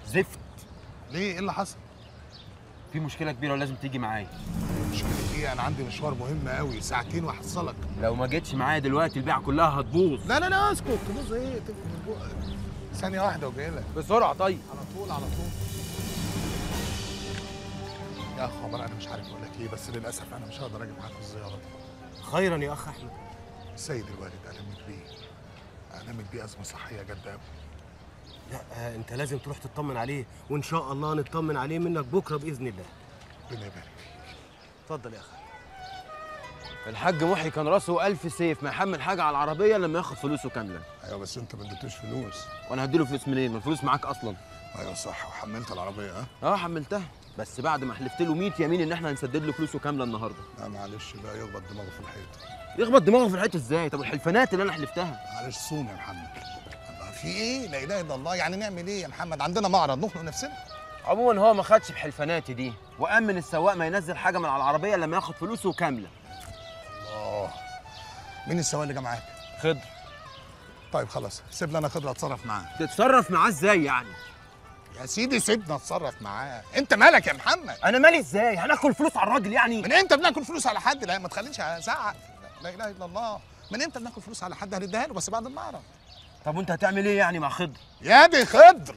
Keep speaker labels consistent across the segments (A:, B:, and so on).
A: زفت
B: ليه ايه اللي حصل
A: في مشكله كبيره ولازم تيجي معايا
B: مشكله ايه انا عندي مشوار مهم قوي ساعتين وهحصلك
A: لو ما جيتش معايا دلوقتي البيعه كلها هتبوظ
B: لا لا لا اسكت تبوظ ايه تبقى من بقك ثانيه واحده وجاي لك
A: بسرعه طيب
B: على طول على طول يا خبر انا مش عارف اقول لك ايه بس للاسف انا مش هقدر اجي معاك في الزياره دي
C: خيرا يا اخ احمد
B: السيد الوالد علمت بيه علمت بيه ازمه صحيه جد قوي
C: لا آه، انت لازم تروح تطمن عليه وان شاء الله نطمن عليه منك بكره باذن الله
B: ربنا يبارك فيك
C: اتفضل يا اخي
A: الحاج محي كان راسه ألف سيف ما يحمل حاجه على العربيه لما ياخد فلوسه كامله
B: ايوه بس انت ما اديتوش فلوس
A: وانا هديله فلوس منين ما الفلوس معاك اصلا
B: ايوه صح وحملت العربيه ها
A: اه حملتها بس بعد ما حلفت له 100 يمين ان احنا هنسدد له فلوسه كامله النهارده
B: لا معلش بقى يخبط دماغه في الحيط
A: يخبط دماغه في الحيط ازاي طب الحلفانات اللي انا حلفتها
B: معلش صوم يا محمد الله، في ايه لا اله الا الله يعني نعمل ايه يا محمد عندنا معرض نخنق نفسنا
A: عموما هو ما خدش بحلفاناتي دي وامن السواق ما ينزل حاجه من على العربيه لما ياخد فلوسه كامله
B: اه مين السواق اللي جه معاك
A: خضر
B: طيب خلاص سيب لي انا خضر اتصرف معاه
A: تتصرف معاه ازاي يعني
B: يا سيدي سيبنا اتصرف معاه انت مالك يا محمد
A: انا مالي ازاي هناكل فلوس على الراجل يعني
B: من امتى بناكل فلوس على حد لا ما تخلينيش ازعق لا اله الا الله من امتى بناكل فلوس على حد هنديها له بس بعد المعرض
A: طب وانت هتعمل ايه يعني مع خضر
B: يا دي خضر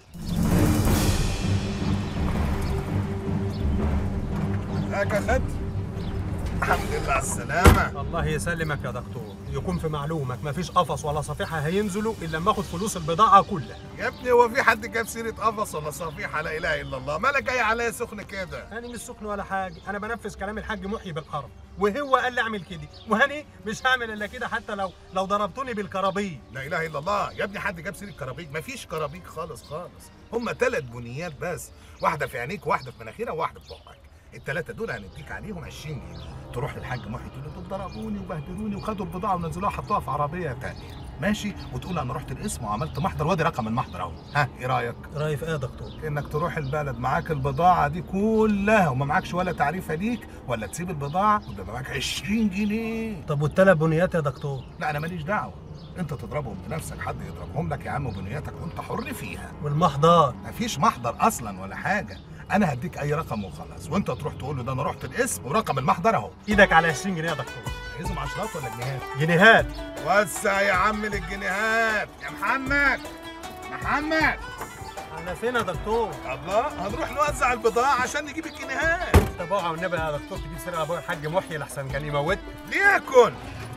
B: ازيك يا خضر الحمد لله على السلامة
D: الله يسلمك يا دكتور يكون في معلومك مفيش قفص ولا صفيحه هينزلوا الا لما اخد فلوس البضاعه كلها
B: يا ابني هو في حد جاب سيرة قفص ولا صفيحة لا إله إلا الله مالك جاي عليا سخن كده
D: انا مش سكن ولا حاجه انا بنفذ كلام الحاج محيي بالحرف وهو قال لي اعمل كده وهني مش هعمل الا كده حتى لو لو ضربتوني بالكرابيج
B: لا إله إلا الله يا ابني حد جاب سيرة كرابيج مفيش كرابيج خالص خالص هما ثلاث بنيات بس واحدة في عينيك وواحدة في مناخيرك وواحدة في بقك الثلاثة دول هنديك عليهم 20 جنيه تروح للحاج محي تقول له دول ضربوني وبهدلوني وخدوا البضاعة ونزلوها حطوها في عربية تانية ماشي وتقول انا رحت القسم وعملت محضر وادي رقم المحضر اهو ها ايه رايك
D: رايي في ايه يا دكتور
B: انك تروح البلد معاك البضاعه دي كلها وما معكش ولا تعريفه ليك ولا تسيب البضاعه ويبقى معاك 20 جنيه
D: طب والثلاث بنيات يا دكتور
B: لا انا ماليش دعوه انت تضربهم بنفسك حد يضربهم لك يا عم بنياتك وانت حر فيها
D: والمحضار
B: مفيش محضر اصلا ولا حاجه انا هديك اي رقم وخلاص وانت تروح تقول له ده انا رحت القسم ورقم المحضر اهو
D: ايدك على 20 جنيه يا دكتور
B: عايزهم عشرات ولا جنيهات
D: جنيهات
B: وسع يا عم للجنيهات يا محمد محمد
D: انا فين يا دكتور
B: الله هنروح نوزع البضاعه عشان نجيب الجنيهات
D: طب اوعى والنبي يا دكتور تجيب سيره ابويا الحاج محيي لحسن كان يموت
B: ليكن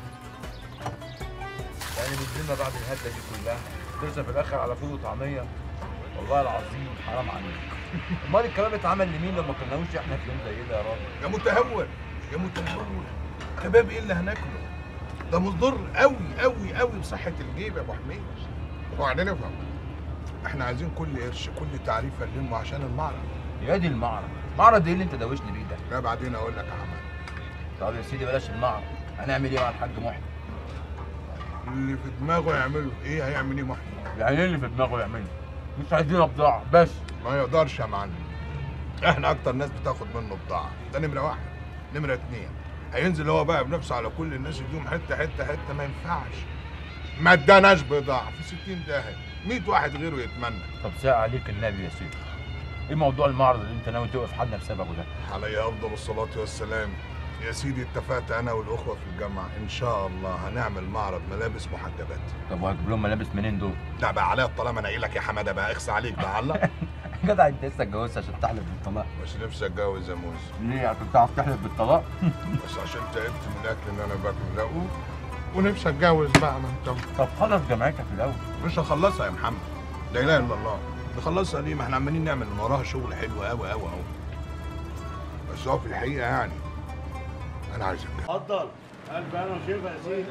E: يعني بتجيلنا بعد الهده دي كلها ترسى في الاخر على فول وطعميه والله العظيم حرام عليك امال الكلام اتعمل لمين لما كناوش احنا في يوم زي ده يا راجل
B: يا متهور يا متهور كباب ايه اللي هناكله ده مضر قوي قوي قوي بصحه الجيب يا ابو حميد وبعدين افهم احنا عايزين كل قرش كل تعريفه نلمه عشان المعرض
E: يا دي المعرض معرض ايه اللي انت دوشني بيه ده
B: لا بعدين اقول لك يا حماد
E: طب يا سيدي بلاش المعرض هنعمل ايه مع الحاج محي
B: اللي في دماغه يعمله ايه هيعمل ايه محمد
E: يعني ايه اللي في دماغه يعمله مش عايزين بضاعه بس
B: ما يقدرش يا معلم احنا اكتر ناس بتاخد منه بضاعه ده نمره واحد نمره اتنين هينزل هو بقى بنفسه على كل الناس يديهم حته حته حته ما ينفعش ما اداناش بضاعه في 60 داهيه 100 واحد غيره يتمنى
E: طب ساعة عليك النبي يا سيدي ايه موضوع المعرض اللي انت ناوي توقف حدنا بسببه ده
B: عليه افضل الصلاه والسلام يا سيدي اتفقت انا والاخوه في الجامعه ان شاء الله هنعمل معرض ملابس محجبات
E: طب وهجيب لهم ملابس منين دول
B: لا بقى عليا الطالما انا قايل لك يا حماده بقى اخس عليك بقى الله
E: يا جدع انت لسه اتجوزت عشان تحلف بالطلاق
B: بس نفسي اتجوز يا موز
E: ليه عشان تعرف تحلف بالطلاق
B: بس عشان تعبت من الاكل اللي انا باكله ده و- ونفسي اتجوز بقى ما انت
E: طب خلص جامعتك الاول
B: مش هخلصها يا محمد لا اله الا الله نخلصها ليه ما احنا عمالين نعمل من وراها شغل حلو قوي قوي اهو بس هو في الحقيقه يعني انا عايز اتجوز
C: اتفضل الف انا وشيفا يا سيدي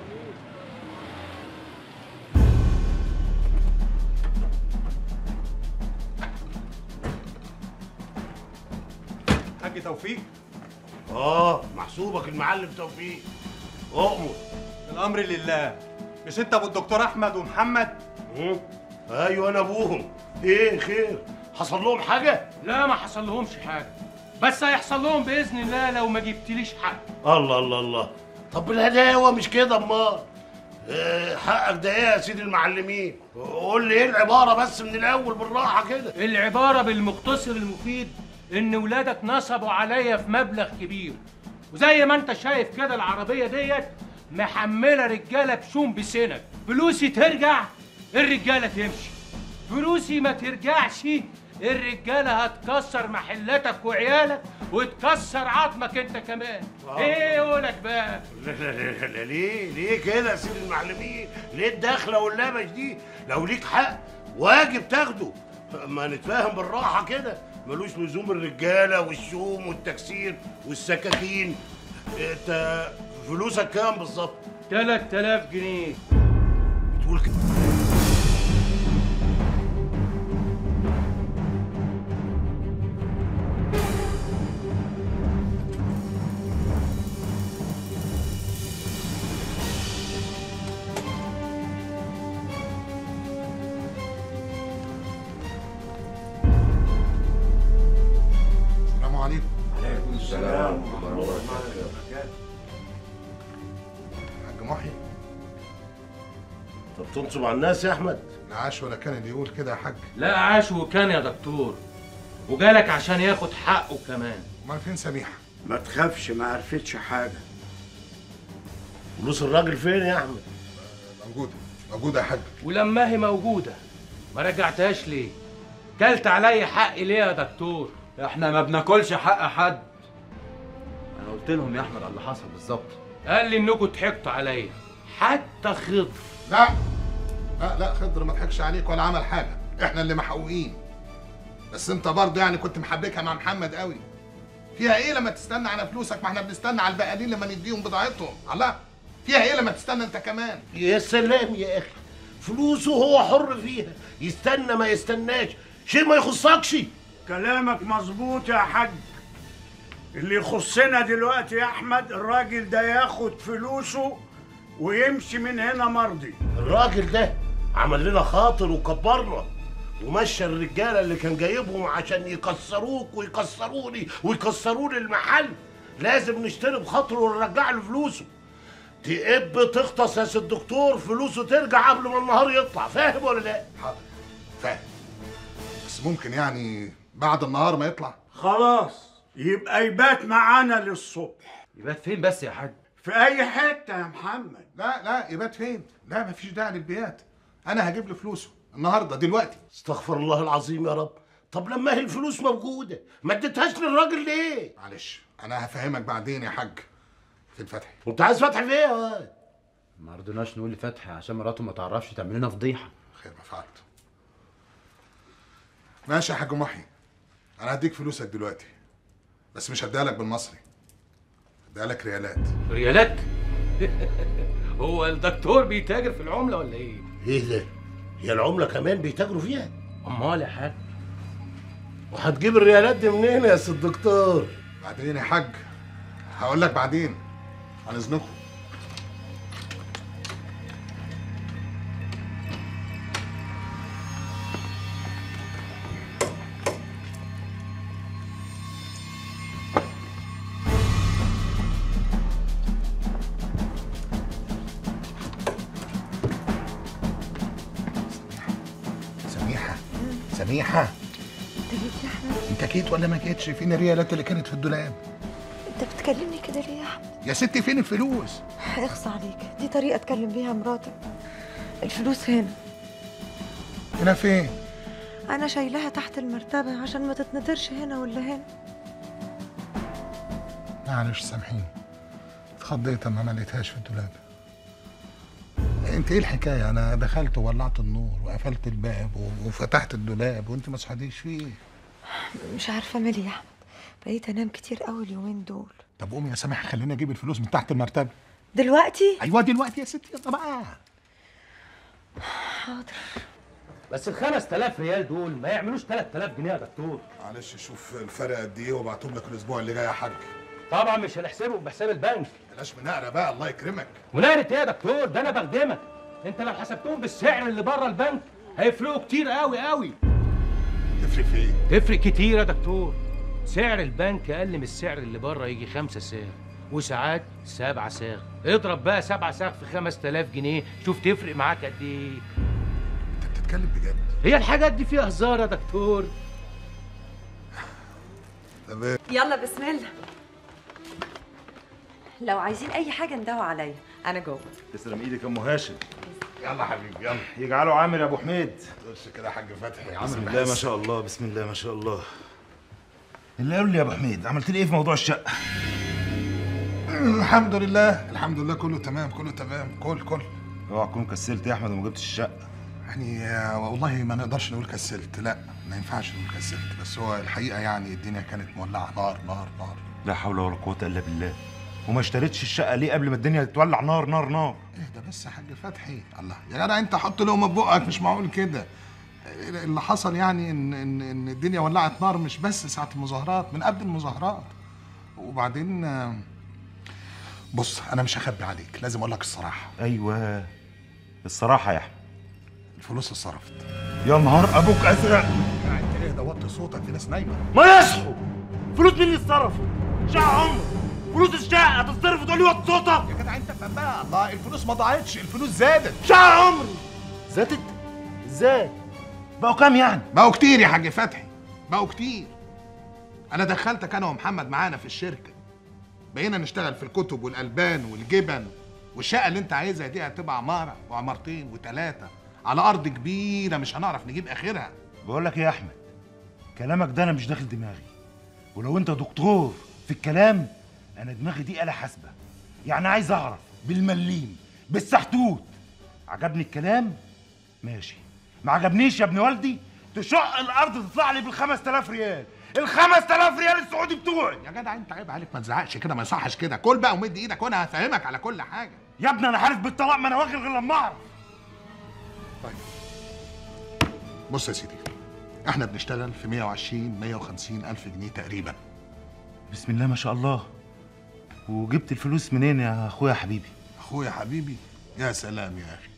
D: حاج توفيق
C: اه محسوبك المعلم توفيق اؤمر
D: الامر لله مش انت ابو الدكتور احمد ومحمد
C: مم. ايوه انا ابوهم ايه خير حصل لهم حاجه
F: لا ما حصل لهمش حاجه بس هيحصل لهم باذن الله لو ما جبتليش حق
C: الله الله الله طب بالهداوه مش كده امال
G: آه، حقك ده ايه يا سيدي المعلمين قول لي ايه العباره بس من الاول بالراحه كده
F: العبارة بالمختصر المفيد إن ولادك نصبوا عليا في مبلغ كبير وزي ما أنت شايف كده العربية ديت محملة رجالة بشوم بسنك فلوسي ترجع الرجالة تمشي فلوسي ما ترجعش الرجالة هتكسر محلاتك وعيالك وتكسر عظمك انت كمان ايه قولك بقى
G: لا لا لا لا ليه ليه كده يا سيدي المعلمين ليه الدخله واللبش دي لو ليك حق واجب تاخده ما نتفاهم بالراحه كده ملوش لزوم الرجاله والشوم والتكسير والسكاكين انت فلوسك كام بالظبط
F: 3000 جنيه
G: بتقول كده
B: السلام عليكم حاج محي
G: طب تنصب على الناس يا احمد
B: لا عاش ولا كان اللي يقول كده يا حاج
F: لا عاش وكان يا دكتور وجالك عشان ياخد حقه كمان
B: امال فين سميحه
H: ما تخافش ما عرفتش حاجة
G: فلوس الراجل فين يا احمد
B: موجوده موجوده يا حاج
F: ولما هي موجودة ما رجعتهاش ليه كلت عليا حقي ليه يا دكتور
A: احنا ما بناكلش حق حد انا قلت لهم يا احمد على اللي حصل بالظبط
F: قال لي انكم ضحكتوا عليا حتى خضر
B: لا لا لا خضر ما ضحكش عليك ولا عمل حاجه احنا اللي محقوقين بس انت برضه يعني كنت محبكها مع محمد قوي فيها ايه لما تستنى على فلوسك ما احنا بنستنى على البقالين لما نديهم بضاعتهم الله فيها ايه لما تستنى انت كمان
G: يا سلام يا اخي فلوسه هو حر فيها يستنى ما يستناش شيء ما يخصكش
H: كلامك مظبوط يا حاج اللي يخصنا دلوقتي يا احمد الراجل ده ياخد فلوسه ويمشي من هنا مرضي
G: الراجل ده عمل لنا خاطر وكبرنا ومشى الرجاله اللي كان جايبهم عشان يكسروك ويكسروني ويكسروا لي المحل لازم نشتري بخاطره ونرجع له فلوسه تقب تغطس يا سي الدكتور فلوسه ترجع قبل ما النهار يطلع فاهم ولا لا؟
B: حاضر فاهم بس ممكن يعني بعد النهار ما يطلع
H: خلاص يبقى يبات معانا للصبح
A: يبات فين بس يا حاج
H: في اي حتة يا محمد
B: لا لا يبات فين لا مفيش داعي للبيات انا هجيب له فلوسه النهارده دلوقتي
G: استغفر الله العظيم يا رب طب لما هي الفلوس موجوده ما اديتهاش للراجل ليه؟
B: معلش انا هفهمك بعدين يا حاج في الفتح
G: انت عايز فتح ليه يا واد؟
A: ما رضيناش نقول لفتحي عشان مراته ما تعرفش تعمل لنا فضيحه
B: خير ما فعلت ماشي يا حاج محي انا هديك فلوسك دلوقتي بس مش هديها لك بالمصري هديها لك ريالات
F: ريالات هو الدكتور بيتاجر في العملة ولا ايه؟
G: ايه ده؟ هي العمله كمان بيتاجروا فيها؟
F: امال يا حاج
G: وهتجيب الريالات دي منين يا سي الدكتور؟
B: بعدين يا حاج هقول لك بعدين عن اذنكم سميحة سميحة
I: انت جيت يا احمد
B: انت جيت ولا ما جيتش فين الريالات اللي كانت في الدولاب
I: انت بتكلمني كده ليه يا احمد
B: يا ستي فين الفلوس
I: اخصى عليك دي طريقه اتكلم بيها مراتك الفلوس هنا
B: هنا فين
I: انا شايلاها تحت المرتبه عشان ما تتنطرش هنا ولا هنا
B: معلش سامحيني اتخضيت اما ما لقيتهاش في الدولاب انت ايه الحكايه انا دخلت وولعت النور وقفلت الباب و- وفتحت الدولاب وانت ما صحيتيش فيه
I: مش عارفه مالي يا احمد بقيت انام كتير قوي اليومين دول
B: طب قومي يا سامح خليني اجيب الفلوس من تحت المرتبه
I: دلوقتي
B: ايوه دلوقتي يا ستي يلا بقى
I: حاضر
F: بس ال 5000 ريال دول ما يعملوش 3000 جنيه يا دكتور
B: معلش شوف الفرق قد ايه وابعتهم لك الاسبوع اللي جاي يا حاج
F: طبعا مش هنحسبهم بحساب البنك
B: بلاش منقره بقى الله يكرمك
F: ونقرة ايه يا دكتور ده انا بخدمك انت لو حسبتهم بالسعر اللي بره البنك هيفرقوا كتير قوي قوي
B: تفرق في ايه
F: تفرق كتير يا دكتور سعر البنك اقل من السعر اللي بره يجي خمسة سعر وساعات سبع ساغ اضرب بقى سبع ساغ في 5000 جنيه شوف تفرق معاك قد ايه
B: انت بتتكلم بجد
F: هي الحاجات دي فيها هزار يا دكتور
B: تمام
I: يلا بسم الله لو عايزين اي حاجه ندوا عليا انا جوه
J: تسلم ايدك يا ام هاشم
B: يلا حبيبي يلا
J: يجعله عامر يا ابو حميد
B: بص كده يا حاج فتحي يا
J: بسم
B: عم
J: الله ما شاء الله بسم الله ما شاء الله اللي قال لي يا ابو حميد عملت لي ايه في موضوع الشقه
B: الحمد لله الحمد لله كله تمام كله تمام كل كل
J: اوعى تكون كسلت يا احمد وما جبتش الشقه
B: يعني آه، والله ما نقدرش نقول كسلت لا ما ينفعش نقول كسلت بس هو الحقيقه يعني الدنيا كانت مولعه نار نار نار
J: لا حول ولا قوه الا بالله وما اشتريتش الشقه ليه قبل ما الدنيا تولع نار نار نار
B: ايه ده بس يا حاج فتحي الله يا جدع انت حط لقمه في بقك مش معقول كده اللي حصل يعني ان ان ان الدنيا ولعت نار مش بس ساعه المظاهرات من قبل المظاهرات وبعدين آه، بص انا مش هخبي عليك لازم اقول لك الصراحه
J: ايوه الصراحه يا احمد
B: الفلوس اتصرفت
J: يا نهار ابوك ازرق
B: انت ايه ده وطي صوتك في ناس نايمه
G: ما يصحوا فلوس مين اللي اتصرفت؟ شقة عمر فلوس الشقة هتصرف وتقول لي وطي صوتك
B: يا جدع انت فاهم بقى الله الفلوس ما ضاعتش الفلوس زادت
G: شقة عمري
J: زادت ازاي بقوا كام يعني
B: بقوا كتير يا حاج فتحي بقوا كتير انا دخلتك انا ومحمد معانا في الشركه بقينا نشتغل في الكتب والالبان والجبن والشقه اللي انت عايزها دي هتبقى عماره وعمارتين وثلاثه على ارض كبيره مش هنعرف نجيب اخرها
J: بقول لك ايه يا احمد كلامك ده انا مش داخل دماغي ولو انت دكتور في الكلام انا دماغي دي آلة حاسبة يعني عايز اعرف بالمليم بالسحتوت عجبني الكلام ماشي ما عجبنيش يا ابن والدي تشق الارض تطلع لي بال 5000 ريال ال 5000 ريال السعودي بتوعي
B: يا جدع انت عيب عليك ما تزعقش كده ما يصحش كده كل بقى ومد ايدك وانا هفهمك على كل حاجه
J: يا ابني انا عارف بالطلاق ما انا واكل غير لما اعرف
B: بص يا سيدي احنا بنشتغل في 120 150 الف جنيه تقريبا
J: بسم الله ما شاء الله وجبت الفلوس منين يا اخويا حبيبي
B: اخويا حبيبي يا سلام يا اخي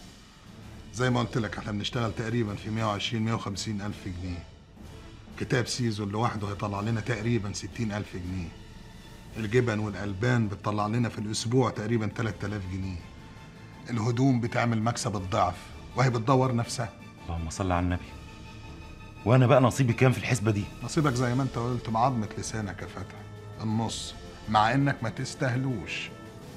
B: زي ما قلت لك احنا بنشتغل تقريبا في 120 150 الف جنيه كتاب سيزون لوحده هيطلع لنا تقريبا 60 الف جنيه الجبن والالبان بتطلع لنا في الاسبوع تقريبا 3000 جنيه الهدوم بتعمل مكسب الضعف وهي بتدور نفسها
J: اللهم صل على النبي وانا بقى نصيبي كام في الحسبه دي
B: نصيبك زي ما انت قلت بعظمة لسانك يا فتحي النص مع انك ما تستاهلوش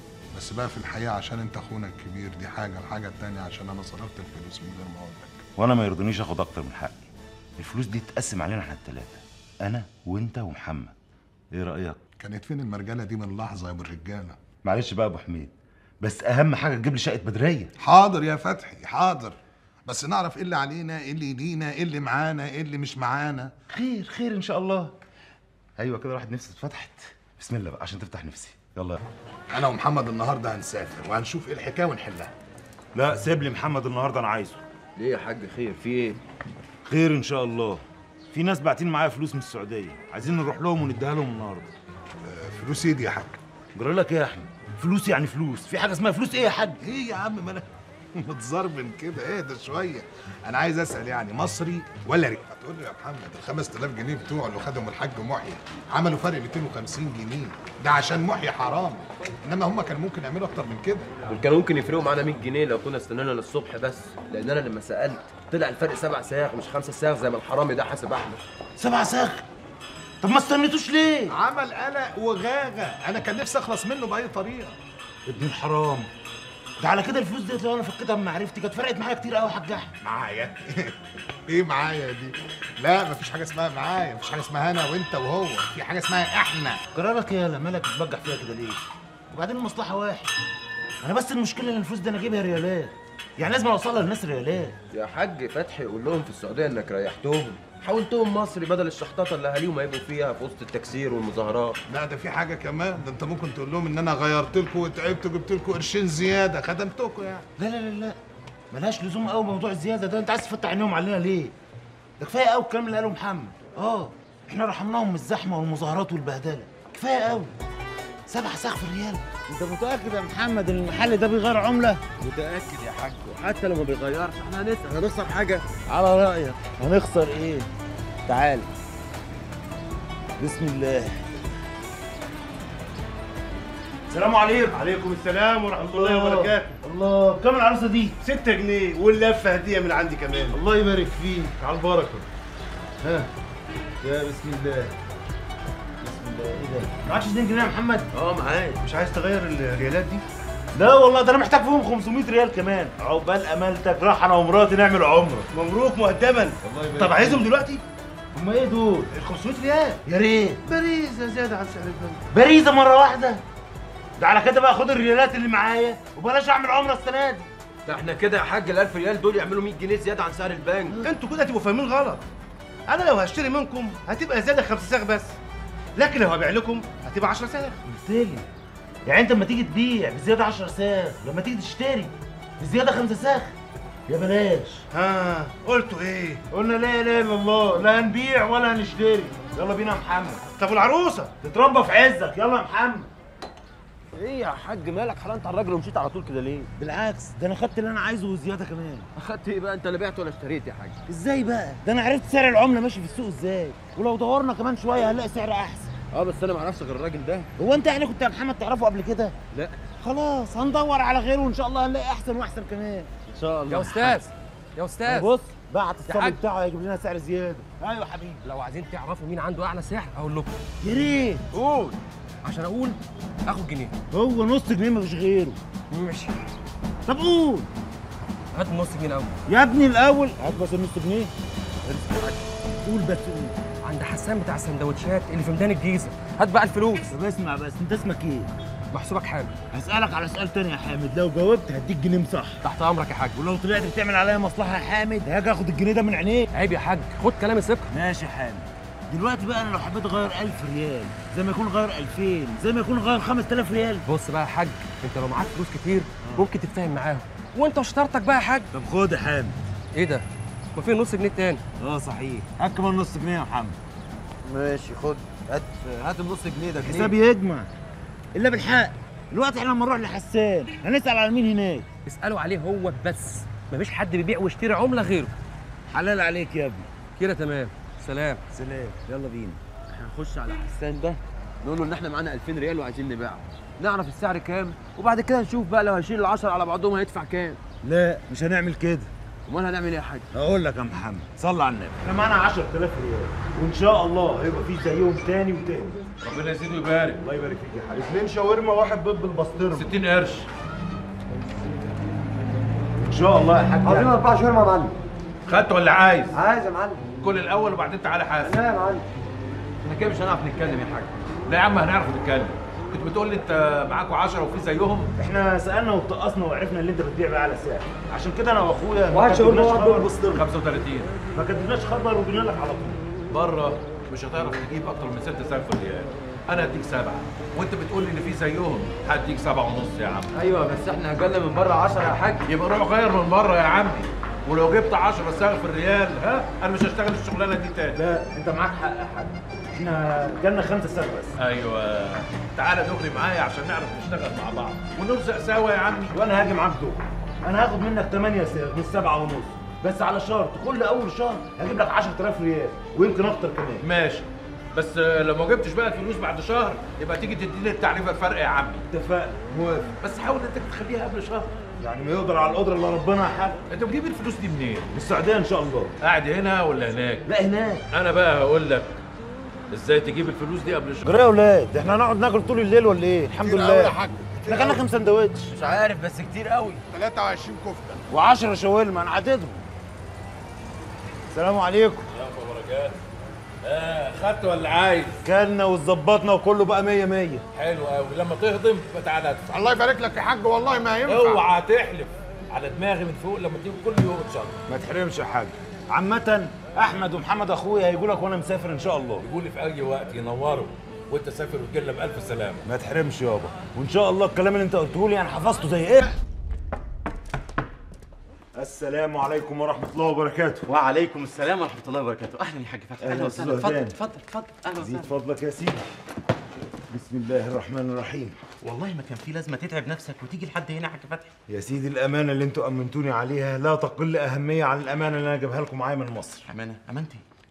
B: بس بقى في الحقيقة عشان انت اخونا الكبير دي حاجة الحاجة التانية عشان انا صرفت الفلوس من غير ما اقول لك
J: وانا ما يرضونيش اخد اكتر من حقي الفلوس دي تتقسم علينا احنا التلاته انا وانت ومحمد ايه رايك
B: كانت فين المرجلة دي من لحظة يا ابو الرجالة
J: معلش بقى يا ابو حميد بس اهم حاجه تجيب لي شقه بدريه
B: حاضر يا فتحي حاضر بس نعرف ايه اللي علينا ايه اللي لينا ايه اللي معانا ايه اللي مش معانا
J: خير خير ان شاء الله ايوه كده راحت نفسي اتفتحت بسم الله بقى عشان تفتح نفسي يلا
B: انا ومحمد النهارده هنسافر وهنشوف ايه الحكايه ونحلها
J: لا سيب لي محمد النهارده انا عايزه
A: ليه يا حاج خير في ايه
J: خير ان شاء الله في ناس باعتين معايا فلوس من السعوديه عايزين نروح لهم ونديها لهم النهارده
B: فلوس ايه دي يا حاج
J: جرى لك ايه يا احمد فلوس يعني فلوس في حاجه اسمها فلوس ايه يا حاج
B: ايه يا عم ما انا متزربن كده اهدى شويه انا عايز اسال يعني مصري ولا ري هتقول لي يا محمد ال 5000 جنيه بتوع اللي خدهم الحاج محيي عملوا فرق 250 جنيه ده عشان محيي حرام انما هم كانوا ممكن يعملوا اكتر من كده
A: دول كانوا ممكن يفرقوا معانا 100 جنيه لو كنا استنينا للصبح بس لان انا لما سالت طلع الفرق سبع ساغ مش خمسة ساغ زي ما الحرامي ده حاسب احمد
J: سبع ساغ طب ما استنيتوش ليه
B: عمل قلق وغاغه انا كان نفسي اخلص منه باي طريقه
J: ابن الحرام ده على كده الفلوس ديت لو انا فكيتها من معرفتي كانت فرقت معايا كتير قوي يا حاج احمد
B: معايا ايه معايا دي لا مفيش حاجه اسمها معايا مفيش حاجه اسمها انا وانت وهو في حاجه اسمها احنا
J: قرارك يالا مالك بتبجح فيها كده ليه وبعدين المصلحه واحد انا بس المشكله ان الفلوس دي انا اجيبها ريالات يعني لازم اوصلها للناس ريالات
A: يا حاج فتحي قول لهم في السعوديه انك ريحتهم حولتهم مصري بدل الشحطاطه اللي اهاليهم هيبقوا فيها في وسط التكسير والمظاهرات
B: لا ده في حاجه كمان ده انت ممكن تقول لهم ان انا غيرت لكم وتعبت وجبت لكم قرشين زياده خدمتكم يعني
J: لا لا لا لا ملهاش لزوم قوي موضوع الزياده ده انت عايز تفتح عينيهم علينا ليه ده كفايه قوي الكلام اللي قاله محمد اه احنا رحمناهم من الزحمه والمظاهرات والبهدله كفايه قوي سبع ساغ في الريال
C: انت متاكد يا محمد ان المحل ده بيغير عمله
A: متاكد يا حاج وحتى لو ما بيغيرش احنا هنسال هنخسر حاجه
C: على رايك هنخسر ايه تعال بسم الله السلام عليكم عليكم السلام ورحمه الله وبركاته الله كم العروسه دي 6 جنيه واللفه هديه من عندي كمان الله يبارك فيك على البركه ها يا بسم الله بسم الله ايه ده معكش 2 جنيه يا محمد
A: اه معاك
C: مش عايز تغير الريالات دي لا والله ده انا محتاج فيهم 500 ريال كمان عقبال امالتك راح انا ومراتي نعمل عمره مبروك مقدما طب عايزهم دلوقتي هم ايه دول ال 500 ريال يا ريت باريزه زياده عن سعر البنك باريزه مره واحده ده على كده بقى خد الريالات اللي معايا وبلاش اعمل عمره السنه دي
A: ده احنا كده يا حاج ال 1000 ريال دول يعملوا 100 جنيه زياده عن سعر البنك
C: انتوا كده هتبقوا فاهمين غلط انا لو هشتري منكم هتبقى زياده 5 ساغ بس لكن لو هبيع لكم هتبقى 10 ساغ قلت لي يعني انت لما تيجي تبيع بزياده 10 ساغ لما تيجي تشتري بزياده 5 ساغ يا بلاش ها قلتوا ايه قلنا لا اله الا الله لا هنبيع ولا هنشتري يلا بينا يا محمد طب والعروسه تتربى في عزك يلا يا محمد
A: ايه يا حاج مالك حرمت على الراجل ومشيت على طول كده ليه؟
C: بالعكس ده انا خدت اللي انا عايزه وزياده كمان
A: اخدت ايه بقى انت لا بعت ولا اشتريت يا حاج
C: ازاي بقى ده انا عرفت سعر العمله ماشي في السوق ازاي ولو دورنا كمان شويه هنلاقي سعر احسن
A: اه بس انا ما اعرفش غير الراجل ده
C: هو انت يعني كنت يا محمد تعرفه قبل كده
A: لا
C: خلاص هندور على غيره وان شاء الله هنلاقي احسن واحسن كمان
A: ان شاء الله
K: يا استاذ يا استاذ
C: بص بعت الصبي
K: حاج.
C: بتاعه هيجيب لنا سعر زياده ايوه حبيبي
K: لو عايزين تعرفوا مين عنده اعلى سعر اقول لكم
C: يا ريت
K: قول عشان اقول اخد جنيه
C: هو نص جنيه مفيش غيره
K: ماشي
C: طب قول
K: هات نص جنيه الاول
C: يا ابني الاول هات بس النص جنيه قول بس قول
K: عند حسان بتاع السندوتشات اللي في ميدان الجيزه هات بقى الفلوس
C: طب اسمع بس انت اسمك ايه
K: محسوبك حامد
C: هسألك على سؤال تاني يا حامد لو جاوبت هديك جنيه صح
K: تحت امرك يا حاج
C: ولو طلعت بتعمل عليا مصلحه يا حامد هاجي اخد الجنيه ده من عينيك
K: عيب يا حاج خد كلامي ثقه
C: ماشي يا حامد دلوقتي بقى انا لو حبيت اغير 1000 ريال زي ما يكون غير 2000 زي ما يكون غير 5000 ريال
K: بص بقى يا حاج انت لو معاك فلوس كتير ممكن تتفاهم معاهم وانت وشطارتك بقى يا حاج
C: طب خد يا حامد
K: ايه ده ما في نص جنيه تاني
C: اه صحيح هات كمان نص جنيه يا محمد
A: ماشي خد هات هات النص جنيه ده جنيه
C: حسابي يجمع الا بالحق دلوقتي احنا لما نروح لحسان هنسال على مين هناك
K: اسالوا عليه هو بس مفيش حد بيبيع ويشتري عمله غيره
C: حلال عليك يا ابني
K: كده تمام سلام
C: سلام يلا بينا
A: احنا هنخش على حسان ده نقول له ان احنا معانا 2000 ريال وعايزين نبيعهم نعرف السعر كام وبعد كده نشوف بقى لو هيشيل ال10 على بعضهم هيدفع كام
C: لا مش هنعمل كده
A: امال هنعمل ايه يا حاج
C: هقول لك يا محمد صلي على النبي احنا معانا 10000 ريال وان شاء الله هيبقى في زيهم تاني وتاني
E: ربنا يزيده ويبارك
C: الله يبارك فيك يا حبيبي اثنين شاورما واحد بيض بالبسطرمه
E: 60 قرش
C: ان شاء الله يا حاج
L: عايزين اربع شهور يا معلم
E: خدت ولا عايز؟
L: عايز يا معلم
E: كل الاول وبعدين تعالى حاسب
L: لا يا معلم
A: احنا كده مش هنعرف نتكلم يا حاج
E: لا يا عم هنعرف نتكلم كنت بتقول لي انت معاكوا 10 وفي زيهم
C: احنا سالنا واتقصنا وعرفنا اللي انت بتبيع بقى على سعر عشان كده انا واخويا ما
L: واحد شاورما
C: كتبناش
L: واحد
C: خبر
L: بيض بالبسطرمه
E: 35
C: ما كتبناش خبر وجينا لك على طول
E: بره مش هتعرف تجيب اكتر من 6 سعر في الريال انا هديك سبعه وانت بتقول لي ان في زيهم هديك سبعه ونص يا عم
A: ايوه بس احنا هجلنا من بره 10 يا حاج
E: يبقى روح غير من بره يا عمي ولو جبت 10 سعر في الريال ها انا مش هشتغل الشغلانه دي تاني
C: لا انت معاك حق يا حاج احنا جالنا خمسه سعر بس
E: ايوه تعالى دغري معايا عشان نعرف نشتغل مع بعض ونرزق سوا يا عمي
C: وانا هاجي معاك دول انا هاخد منك 8 سعر مش 7 ونص بس على شرط كل اول شهر هجيب لك 10000 ريال ويمكن اكتر كمان
E: ماشي بس آه، لو ما جبتش بقى الفلوس بعد شهر يبقى تيجي تديني التعريفه الفرق يا عمي
C: اتفقنا موافق
E: بس حاول انك تخليها قبل شهر
C: يعني ما يقدر على القدره الا ربنا يا حاج
E: انت بتجيب الفلوس دي منين؟
C: من السعوديه ان شاء الله
E: قاعد هنا ولا هناك؟
C: لا هناك
E: انا بقى هقول لك ازاي تجيب الفلوس دي قبل شهر
C: جرى يا اولاد احنا هنقعد ناكل طول الليل ولا ايه الحمد لله احنا كلنا كام سندوتش
A: مش عارف بس كتير قوي
B: 23 كفته
C: و10 شاورما انا عددهم السلام عليكم
E: اه خدت ولا عايز؟
C: كلنا واتظبطنا وكله بقى 100 100
E: حلو قوي لما تهضم يبقى تعالى ادفع
B: الله يبارك لك يا حاج والله ما ينفع
E: اوعى تحلف على دماغي من فوق لما تيجي كل يوم ان شاء الله
C: ما تحرمش يا حاج عامة احمد ومحمد اخويا هيجوا لك وانا مسافر ان شاء الله
E: يقول لي في اي وقت ينوروا وانت سافر وتجيلنا بالف سلامه
C: ما تحرمش يابا وان شاء الله الكلام اللي انت قلته لي انا حفظته زي ايه السلام عليكم ورحمة الله وبركاته
M: وعليكم السلام ورحمة الله وبركاته، أهلا يا حاج فتحي،
C: أهلا
M: أهلا
C: وسهلا
M: وسهلا،
C: وسهلا.
M: اتفضل اتفضل اتفضل، أهلا
C: زيد
M: وسهلا.
C: فضلك يا سيدي بسم الله الرحمن الرحيم
M: والله ما كان في لازمة تتعب نفسك وتيجي لحد هنا يا حاج فتحي.
C: يا سيدي الأمانة اللي انتوا أمنتوني عليها لا تقل أهمية عن الأمانة اللي أنا جايبها لكم معايا من مصر
M: أمانة، أمانتي؟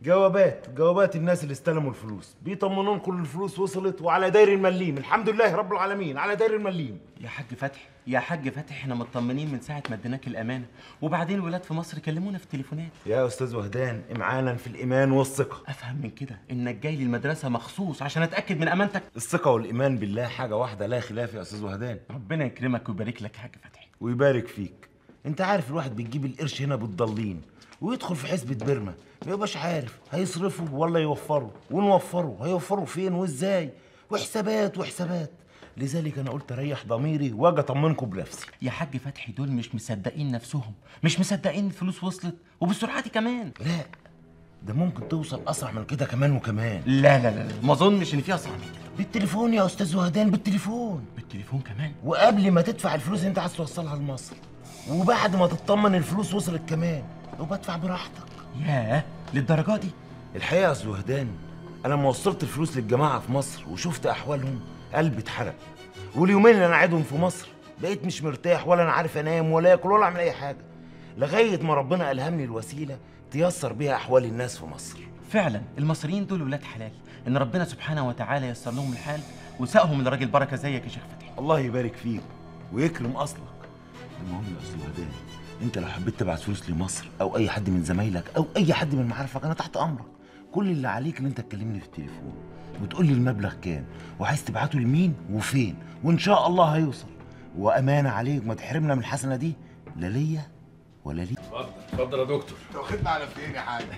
J: جوابات جوابات الناس اللي استلموا الفلوس بيطمنون كل الفلوس وصلت وعلى داير المليم الحمد لله رب العالمين على داير المليم
M: يا حاج فتحي يا حاج فتحي احنا مطمنين من ساعه ما اديناك الامانه وبعدين الولاد في مصر كلمونا في التليفونات
J: يا استاذ وهدان امعانا في الايمان والثقه
M: افهم من كده انك جاي لي المدرسه مخصوص عشان اتاكد من امانتك
J: الثقه والايمان بالله حاجه واحده لا خلاف يا استاذ وهدان
M: ربنا يكرمك ويبارك لك يا حاج فتحي
J: ويبارك فيك انت عارف الواحد بيجيب القرش هنا بالضالين ويدخل في حسبة بيرما ما يبقاش عارف هيصرفه ولا يوفره ونوفره هيوفره فين وازاي وحسابات وحسابات لذلك انا قلت اريح ضميري واجي اطمنكم بنفسي
M: يا حاج فتحي دول مش مصدقين نفسهم مش مصدقين الفلوس وصلت وبالسرعه دي كمان
J: لا ده ممكن توصل اسرع من كده كمان وكمان
M: لا لا لا, لا. ما اظنش ان فيها اسرع من كده
J: بالتليفون يا استاذ وهدان بالتليفون
M: بالتليفون كمان
J: وقبل ما تدفع الفلوس اللي انت عايز توصلها لمصر وبعد ما تطمن الفلوس وصلت كمان وبدفع براحتك
M: ياه للدرجه دي
J: الحقيقه يا استاذ وهدان انا لما وصلت الفلوس للجماعه في مصر وشفت احوالهم قلبي اتحرق واليومين اللي انا قاعدهم في مصر بقيت مش مرتاح ولا انا عارف انام ولا اكل ولا اعمل اي حاجه لغايه ما ربنا الهمني الوسيله تيسر بيها احوال الناس في مصر
M: فعلا المصريين دول ولاد حلال ان ربنا سبحانه وتعالى ييسر لهم الحال وساقهم لراجل بركه زيك يا شيخ فتحي
J: الله يبارك فيك ويكرم اصلك المهم يا استاذ وهدان انت لو حبيت تبعت فلوس لمصر او اي حد من زمايلك او اي حد من معارفك انا تحت امرك كل اللي عليك ان انت تكلمني في التليفون وتقول لي المبلغ كام وعايز تبعته لمين وفين وان شاء الله هيوصل وامانه عليك ما تحرمنا من الحسنه دي لا ليا ولا ليك
L: اتفضل اتفضل يا دكتور
B: واخدنا على فين يا حاج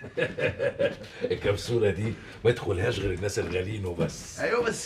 L: الكبسوله دي ما يدخلهاش غير الناس الغاليين وبس
B: ايوه بس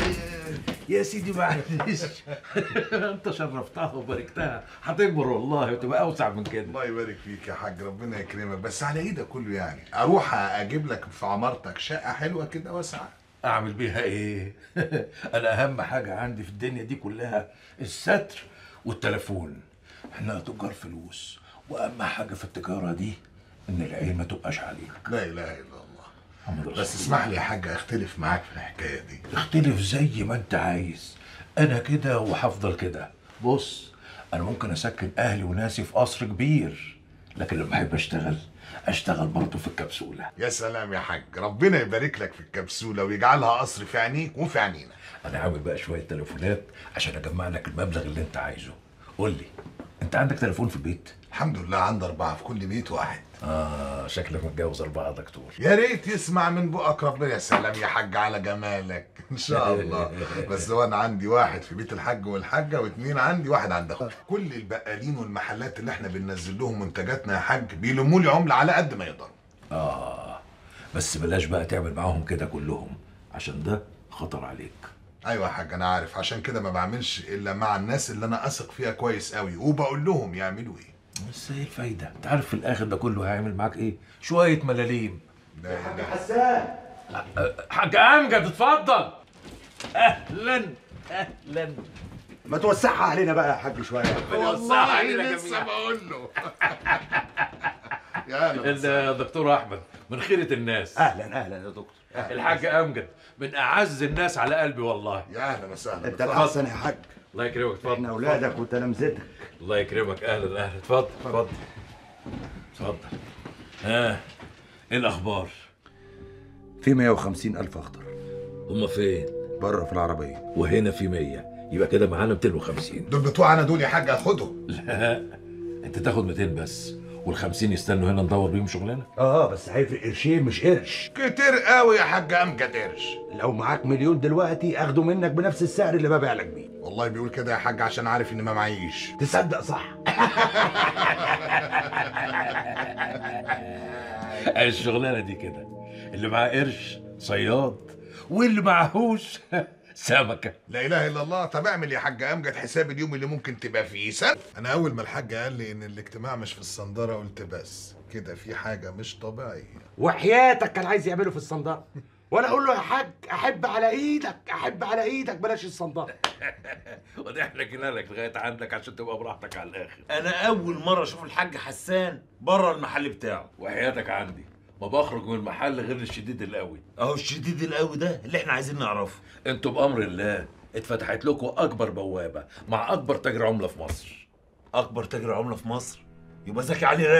E: يا سيدي معلش انت شرفتها وباركتها هتكبر والله وتبقى اوسع من كده
B: الله يبارك فيك يا حاج ربنا يكرمك بس على ايدك كله يعني اروح اجيب لك في عمارتك شقه حلوه كده واسعه
E: اعمل بيها ايه انا اهم حاجه عندي في الدنيا دي كلها الستر والتليفون احنا تجار فلوس واهم حاجه في التجاره دي ان العين ما تبقاش عليك
B: لا اله الا الله
E: محمد رسول
B: بس اسمح لي يا حاج اختلف معاك في الحكايه دي
E: اختلف زي ما انت عايز انا كده وهفضل كده بص انا ممكن اسكن اهلي وناسي في قصر كبير لكن لما احب اشتغل اشتغل برضه في الكبسوله
B: يا سلام يا حاج ربنا يبارك لك في الكبسوله ويجعلها قصر في عينيك وفي عينينا
E: انا عامل بقى شويه تليفونات عشان اجمع لك المبلغ اللي انت عايزه قول لي انت عندك تليفون في البيت
B: الحمد لله عندي اربعه في كل بيت واحد
E: اه شكلك متجوز اربعه يا دكتور
B: يا ريت يسمع من بقك ربنا يا سلام يا حاج على جمالك ان شاء الله بس هو انا عندي واحد في بيت الحاج والحاجه واثنين عندي واحد عند اخويا كل البقالين والمحلات اللي احنا بننزل لهم منتجاتنا يا حاج بيلموا لي عمله على قد ما يقدروا
E: اه بس بلاش بقى تعمل معاهم كده كلهم عشان ده خطر عليك
B: ايوه يا حاج انا عارف عشان كده ما بعملش الا مع الناس اللي انا اثق فيها كويس قوي وبقول لهم يعملوا ايه
E: بس ايه الفايده انت عارف في الاخر ده كله هيعمل معاك ايه شويه ملاليم
B: لا لا
C: حسان
E: حاج امجد اتفضل اهلا اهلا
C: ما توسعها علينا بقى يا حاج شويه
B: والله لسه بقول له يا اهلا
E: الدكتور احمد من خيره الناس
C: اهلا اهلا يا دكتور أهلاً.
E: الحاج امجد من اعز الناس على قلبي والله
B: يا اهلا وسهلا
C: انت الاحسن يا حاج
E: الله يكرمك اتفضل
C: احنا اولادك وتلامذتك
E: الله يكرمك اهلا اهلا اتفضل اتفضل اتفضل ها ايه الاخبار
N: في 150 ألف أخضر
E: هما فين
N: بره في العربية
E: وهنا في 100 يبقى كده معانا 250
B: دول بتوع انا دول يا حاج هاخدهم
E: لا انت تاخد 200 بس وال50 يستنوا هنا ندور بيهم شغلانه
C: اه بس هيفرق قرشين مش قرش
B: كتير قوي يا حاج امجد قرش
C: لو معاك مليون دلوقتي اخده منك بنفس السعر اللي ببيع لك بيه
B: والله بيقول كده يا حاج عشان عارف ان ما معيش
C: تصدق صح
E: الشغلانه دي كده اللي معاه قرش صياد واللي معهوش سمكه
B: لا اله الا الله طب اعمل يا حاج امجد حساب اليوم اللي ممكن تبقى فيه سنة انا اول ما الحاج قال لي ان الاجتماع مش في الصنداره قلت بس كده في حاجه مش طبيعيه
C: وحياتك كان عايز يعمله في الصندارة وانا اقول له يا حاج احب على ايدك احب على ايدك بلاش الصندارة
E: وده احنا جينا لك لغايه عندك عشان تبقى براحتك على الاخر
J: انا اول مره اشوف الحاج حسان بره المحل بتاعه
E: وحياتك عندي ما بخرج من المحل غير الشديد القوي
J: اهو الشديد القوي ده اللي احنا عايزين نعرفه
E: انتوا بامر الله اتفتحت لكم اكبر بوابه مع اكبر تاجر عمله في مصر
J: اكبر تاجر عمله في مصر يبقى زكي علي راجب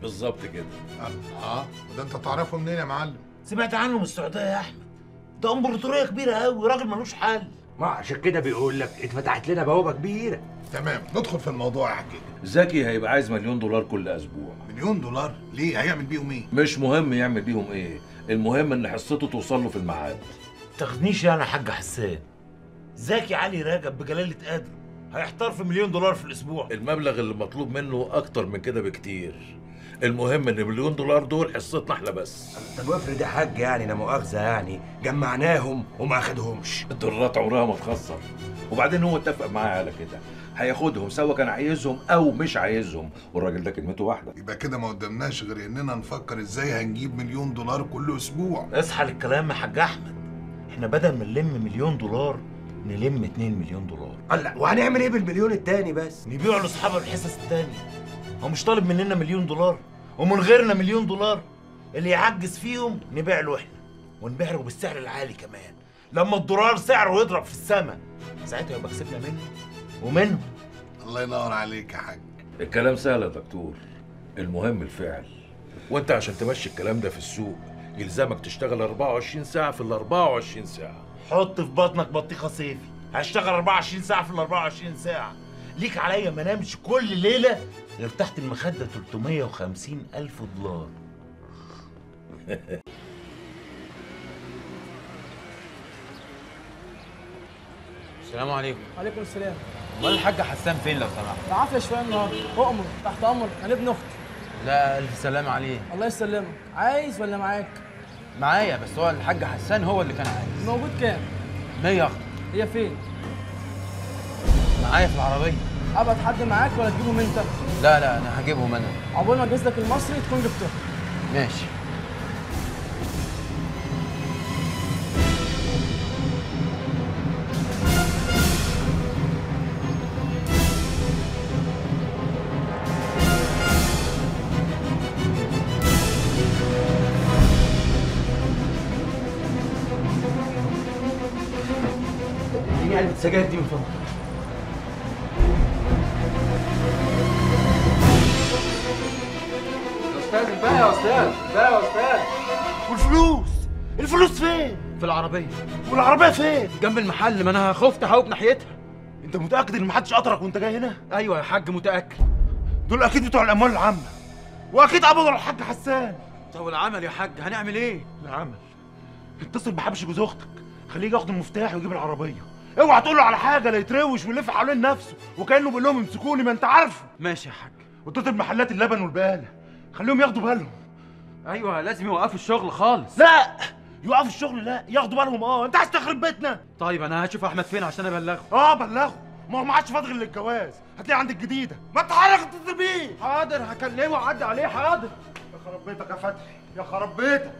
E: بالظبط كده
B: اه وده انت تعرفه منين يا معلم
C: سمعت عنه من السعوديه يا احمد ده امبراطوريه كبيره قوي راجل ملوش حل
O: ما عشان كده بيقول لك اتفتحت لنا بوابه كبيره
B: تمام ندخل في الموضوع يا حاج
E: زكي هيبقى عايز مليون دولار كل اسبوع
B: مليون دولار ليه هيعمل بيهم ايه
E: مش مهم يعمل بيهم ايه المهم ان حصته توصل له في الميعاد
C: تاخدنيش يعني يا حاج حسان زكي علي راجب بجلاله قدر هيحتار في مليون دولار في الاسبوع
E: المبلغ اللي مطلوب منه اكتر من كده بكتير المهم ان مليون دولار دول حصتنا احنا بس
O: طب وافرض يا حاج يعني لا مؤاخذه يعني جمعناهم وما اخدهمش
E: الدولارات عمرها ما تخسر وبعدين هو اتفق معايا على كده هياخدهم سواء كان عايزهم او مش عايزهم والراجل ده كلمته واحده
B: يبقى كده ما قدامناش غير اننا نفكر ازاي هنجيب مليون دولار كل اسبوع
C: اصحى للكلام يا حاج احمد احنا بدل ما نلم مليون دولار نلم 2 مليون دولار
O: الله وهنعمل ايه بالمليون التاني بس
C: نبيعه لاصحاب الحصص التانية هو مش طالب مننا مليون دولار ومن غيرنا مليون دولار اللي يعجز فيهم نبيع له احنا ونبيع له بالسعر العالي كمان لما الدولار سعره يضرب في السماء ساعتها يبقى كسبنا منه ومنه
B: الله ينور عليك يا حاج
E: الكلام سهل يا دكتور المهم الفعل وانت عشان تمشي الكلام ده في السوق يلزمك تشتغل 24 ساعه في ال 24 ساعه
C: حط في بطنك بطيخه صيفي هشتغل 24 ساعه في ال 24 ساعه ليك عليا ما نامش كل ليله غير تحت المخده 350 الف دولار
A: السلام عليكم
P: عليكم السلام
A: امال الحاج حسان فين لو سمحت
P: العافيه شويه النهارده اؤمر تحت امر انا ابن اختي
A: لا الف سلام عليه
P: الله يسلمك عايز ولا معاك
A: معايا بس هو الحاج حسان هو اللي كان عايز
P: موجود كام
A: 100 اخت
P: هي فين
A: معايا في العربيه
P: ابعت حد معاك ولا تجيبهم انت
A: لا لا انا هجيبهم انا
P: عقبال ما اجهز لك المصري تكون جبتهم
A: ماشي
M: اديني علبه السجاير دي من فضلك
A: استاذ بقى يا استاذ بقى يا استاذ
C: والفلوس الفلوس فين
A: في العربيه
C: والعربيه فين
A: جنب المحل ما انا خفت هوب ناحيتها
C: انت متاكد ان محدش قطرك وانت جاي هنا
A: ايوه يا حاج متاكد
C: دول اكيد بتوع الاموال العامه واكيد قبضوا على الحاج حسان
A: طب العمل يا حاج هنعمل ايه
C: العمل اتصل بحبش جوز اختك خليه يجي ياخد المفتاح ويجيب العربيه اوعى تقول له على حاجه لا يتروش ويلف حوالين نفسه وكانه بيقول لهم امسكوني ما انت عارفه
A: ماشي يا حاج
C: واتصل بمحلات اللبن والبقاله خليهم ياخدوا بالهم
A: ايوه لازم يوقفوا الشغل خالص
C: لا يوقفوا الشغل لا ياخدوا بالهم اه انت عايز تخرب بيتنا
A: طيب انا هشوف احمد فين عشان ابلغه
C: اه بلغه ما هو ما عادش فاضي غير للجواز هتلاقيه عند الجديده ما تحرك اتصل بيه
A: حاضر هكلمه وعدي عليه حاضر
C: يا خراب بيتك يا فتحي يا خراب بيتك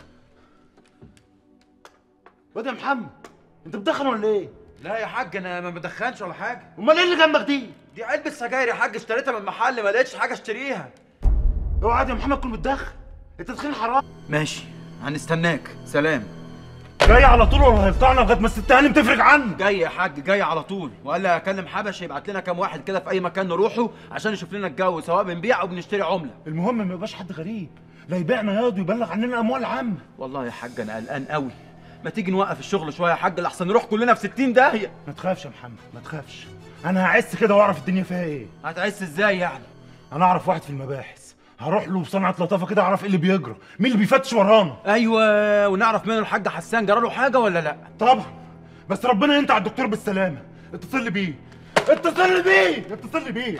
C: واد يا محمد انت بتدخن ولا ايه؟
A: لا يا حاج انا ما بدخنش ولا حاجه
C: امال ايه اللي جنبك دي؟
A: دي علبه سجاير يا حاج اشتريتها من المحل ما لقيتش حاجه اشتريها
C: اوعى يا محمد تكون بتدخن التدخين حرام
A: ماشي هنستناك سلام
C: جاي على طول ولا هيقطعنا لغايه ما الست هانم تفرج عنه
A: جاي يا حاج جاي على طول وقال لي اكلم حبش يبعت لنا كام واحد كده في اي مكان نروحه عشان يشوف لنا الجو سواء بنبيع او بنشتري عمله
C: المهم ما يبقاش حد غريب لا يبيعنا ياض ويبلغ عننا اموال عامه
A: والله يا حاج انا قلقان قوي ما تيجي نوقف الشغل شويه يا حاج لحسن نروح كلنا في 60 داهيه
C: ما تخافش يا محمد ما تخافش انا هعس كده واعرف الدنيا فيها ايه
A: هتعس ازاي يعني
C: انا اعرف واحد في المباحث هروح له بصنعه لطافه كده اعرف ايه اللي بيجرى مين اللي بيفتش ورانا
A: ايوه ونعرف منه الحاج حسان جرى له حاجه ولا لا
C: طبعا بس ربنا ينتع الدكتور بالسلامه اتصل لي بيه اتصل لي بيه اتصل لي بيه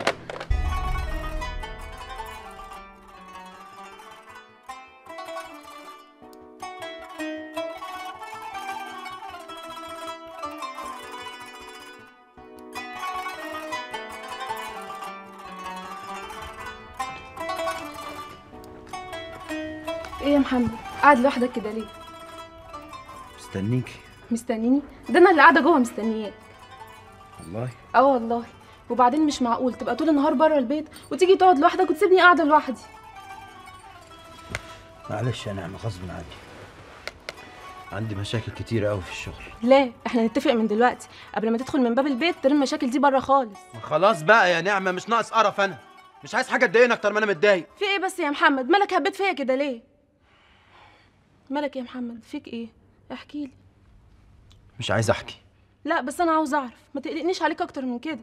Q: ايه يا محمد قاعد لوحدك كده ليه
O: مستنيكي
Q: مستنيني ده انا اللي قاعده جوه مستنياك
O: والله
Q: اه والله وبعدين مش معقول تبقى طول النهار بره البيت وتيجي تقعد لوحدك وتسيبني قاعده لوحدي
O: معلش يا نعمة غصب عني عندي مشاكل كتيرة قوي في الشغل
Q: لا احنا نتفق من دلوقتي قبل ما تدخل من باب البيت ترمي المشاكل دي بره خالص
A: خلاص بقى يا نعمه مش ناقص قرف انا
K: مش عايز حاجه تضايقني اكتر ما انا متضايق
Q: في ايه بس يا محمد مالك هبت فيا كده ليه مالك يا محمد فيك ايه احكي لي
K: مش عايز احكي
Q: لا بس انا عاوز اعرف ما تقلقنيش عليك اكتر من كده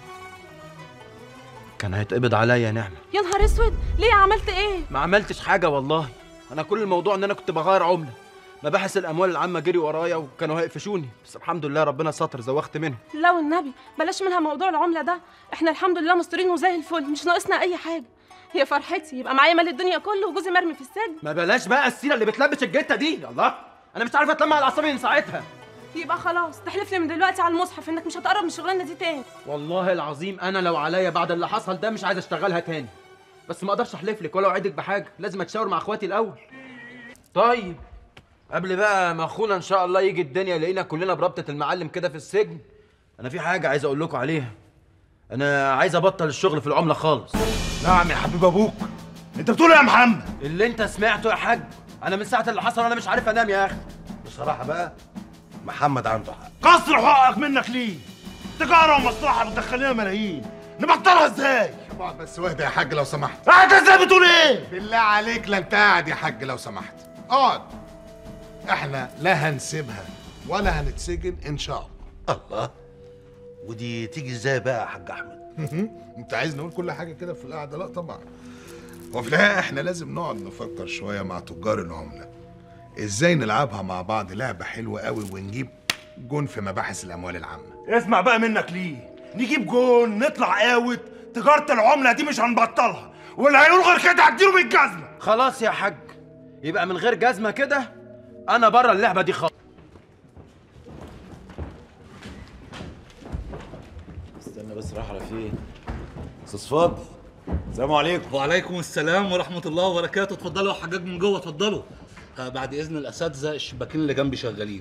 K: كان هيتقبض عليا يا نعمه
Q: يا نهار اسود ليه عملت ايه
K: ما عملتش حاجه والله انا كل الموضوع ان انا كنت بغير عمله مباحث الاموال العامه جري ورايا وكانوا هيقفشوني بس الحمد لله ربنا ستر زوخت منهم
Q: لا والنبي بلاش منها موضوع العمله ده احنا الحمد لله مستورين وزي الفل مش ناقصنا اي حاجه هي فرحتي يبقى معايا مال الدنيا كله وجوزي مرمي في السجن
K: ما بلاش بقى السيره اللي بتلبش الجته دي الله انا مش عارف اتلمع على اعصابي من ساعتها
Q: يبقى خلاص تحلف لي من دلوقتي على المصحف انك مش هتقرب من الشغلانه دي تاني
K: والله العظيم انا لو عليا بعد اللي حصل ده مش عايز اشتغلها تاني بس ما اقدرش احلف لك ولا اوعدك بحاجه لازم اتشاور مع اخواتي الاول طيب قبل بقى ما اخونا ان شاء الله يجي الدنيا يلاقينا كلنا بربطه المعلم كده في السجن انا في حاجه عايز اقول لكم عليها انا عايز ابطل الشغل في العمله خالص
J: نعم يا حبيب ابوك انت بتقول ايه يا محمد
K: اللي انت سمعته يا حاج انا من ساعه اللي حصل انا مش عارف انام يا اخي
B: بصراحه بقى محمد عنده حق
J: قصر حقك منك ليه تجاره ومصلحه بتدخلنا ملايين نبطلها ازاي
B: اقعد بس واهدى يا حاج لو سمحت
J: انت ازاي بتقول ايه
B: بالله عليك لا انت قاعد يا حاج لو سمحت اقعد احنا لا هنسيبها ولا هنتسجن ان شاء الله
G: الله ودي تيجي ازاي بقى يا حاج احمد
B: انت عايز نقول كل حاجه كده في القعده لا طبعا وفي الحقيقه احنا لازم نقعد نفكر شويه مع تجار العمله ازاي نلعبها مع بعض لعبه حلوه قوي ونجيب جون في مباحث الاموال العامه
J: اسمع بقى منك ليه نجيب جون نطلع اوت تجاره العمله دي مش هنبطلها واللي هيقول غير كده هديله بالجزمه
K: خلاص يا حاج يبقى من غير جزمه كده انا بره اللعبه دي خالص
O: استنى بس رايح على فين استاذ فاضل السلام عليكم
R: وعليكم السلام ورحمة الله وبركاته اتفضلوا يا حجاج من جوه اتفضلوا آه بعد إذن الأساتذة الشباكين اللي جنبي شغالين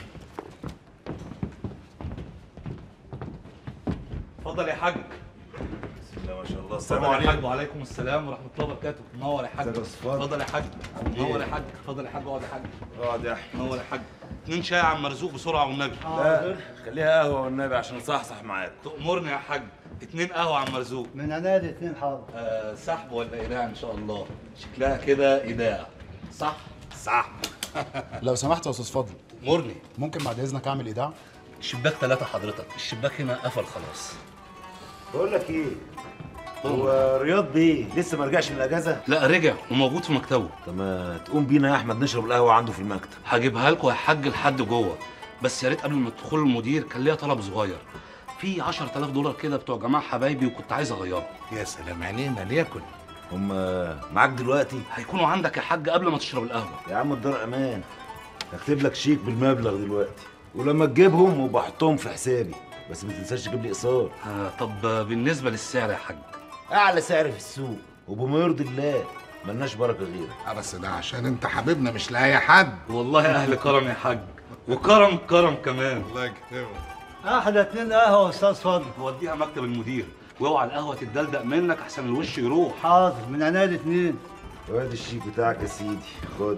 R: اتفضل يا حاج
O: بسم الله ما شاء الله
R: السلام عليكم وعليكم السلام ورحمة الله وبركاته منور يا حاج
O: ازيك يا أستاذ فاضل؟
R: اتفضل يا حاج منور يا حاج اتفضل يا حاج اقعد يا حاج
O: اقعد يا احمد
R: منور يا حاج اتنين شاي يا عم مرزوق بسرعة والنبي
O: لا خليها قهوه والنبي عشان نصحصح معاك
R: تأمرني يا حاج اتنين قهوة يا عم مرزوق
S: من عناد اتنين حاضر
R: آه سحب ولا ايداع ان شاء الله شكلها كده ايداع صح صح
T: لو سمحت يا استاذ فاضل
R: مرني
T: ممكن بعد اذنك اعمل ايداع
R: شباك ثلاثة حضرتك الشباك هنا قفل خلاص
C: بقول لك ايه هو رياض بيه لسه ما رجعش من الاجازه
R: لا رجع وموجود في مكتبه
C: طب ما تقوم بينا يا احمد نشرب القهوه عنده في المكتب
R: هجيبها لكم يا حاج لحد جوه بس يا ريت قبل ما تدخلوا المدير كان ليا طلب صغير في 10000 دولار كده بتوع جماعه حبايبي وكنت عايز اغيرهم
B: يا سلام عينينا ليكن
C: هم معاك دلوقتي
R: هيكونوا عندك يا حاج قبل ما تشرب القهوه
C: يا عم الدار امان هكتب لك شيك بالمبلغ دلوقتي ولما تجيبهم وبحطهم في حسابي بس ما تنساش تجيب لي ايصال
R: آه طب بالنسبه للسعر يا حاج
C: اعلى سعر في السوق وبما يرضي الله ملناش بركه غيرك
B: اه بس ده عشان انت حبيبنا مش لاي حد
R: والله اهل كرم يا حاج وكرم كرم كمان
B: الله يكرمك
S: احلى اتنين قهوه يا استاذ فاضل
R: وديها مكتب المدير واوعى القهوه تتدلدق منك احسن الوش يروح
S: حاضر من عناد اتنين
C: وادي الشيك بتاعك يا سيدي خد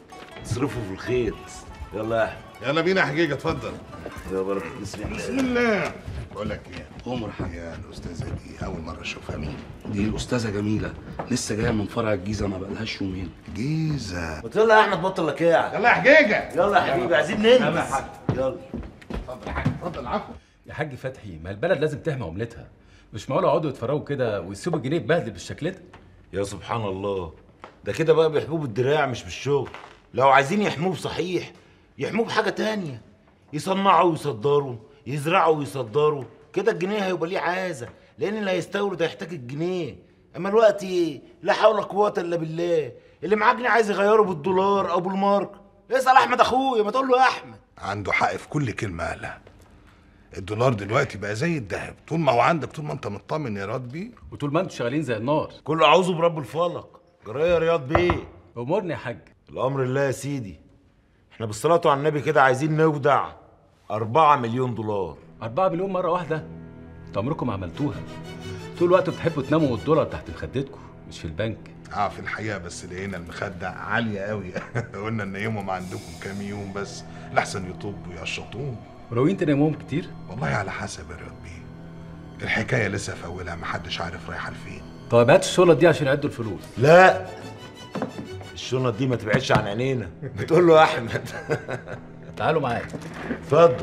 C: اصرفه في الخير يلا يا احمد
B: يلا بينا يا حجيجه اتفضل
C: يا بركه بسم الله
B: بسم الله بقول لك ايه
R: عمر حاج
B: يا الاستاذه دي اول مره اشوفها مين
R: دي الاستاذه جميله لسه جايه من فرع الجيزه ما بقالهاش يومين
B: جيزه
C: قلت يلا يا احمد بطل لكاعه
B: يلا يا حجيجه
C: يلا يا حبيبي عايزين
R: يلا
C: ننجز
R: يا حاج.
C: يلا
B: اتفضل يا حاج اتفضل عفوا
L: يا حاج فتحي ما البلد لازم تحمي عملتها مش معقول يقعدوا يتفرجوا كده ويسيبوا الجنيه يتبهدل بالشكل ده
C: يا سبحان الله ده كده بقى بيحموه بالدراع مش بالشغل لو عايزين يحموه صحيح يحموه بحاجه تانية يصنعوا ويصدروا يزرعوا ويصدروا كده الجنيه هيبقى ليه عازه لان اللي هيستورد هيحتاج الجنيه اما الوقت ايه لا حول ولا قوه الا بالله اللي معاه جنيه عايز يغيره بالدولار او بالمارك اسال احمد اخويا ما تقول له يا احمد
B: عنده حق في كل كلمه قالها الدولار دلوقتي بقى زي الذهب طول ما هو عندك طول ما انت مطمن يا راد بيه
L: وطول ما انتوا شغالين زي النار
C: كله اعوذ برب الفلق جرايه يا رياض بيه
L: امورني يا حاج
C: الامر الله يا سيدي احنا بالصلاه على النبي كده عايزين نودع أربعة مليون دولار
L: 4 مليون مره واحده انتوا عمركم عملتوها طول الوقت بتحبوا تناموا والدولار تحت مخدتكم مش في البنك
B: اه في الحقيقه بس لقينا المخده عاليه قوي قلنا ننيمهم عندكم كام يوم بس لحسن يطبوا يقشطوهم
L: وراويين تناموهم كتير
B: والله على حسب يا رياض بيه الحكايه لسه في اولها محدش عارف رايحه لفين
L: طيب هات الشنط دي عشان يعدوا الفلوس
C: لا الشنط دي ما تبعدش عن عينينا بتقول له يا احمد
L: تعالوا معايا
C: اتفضل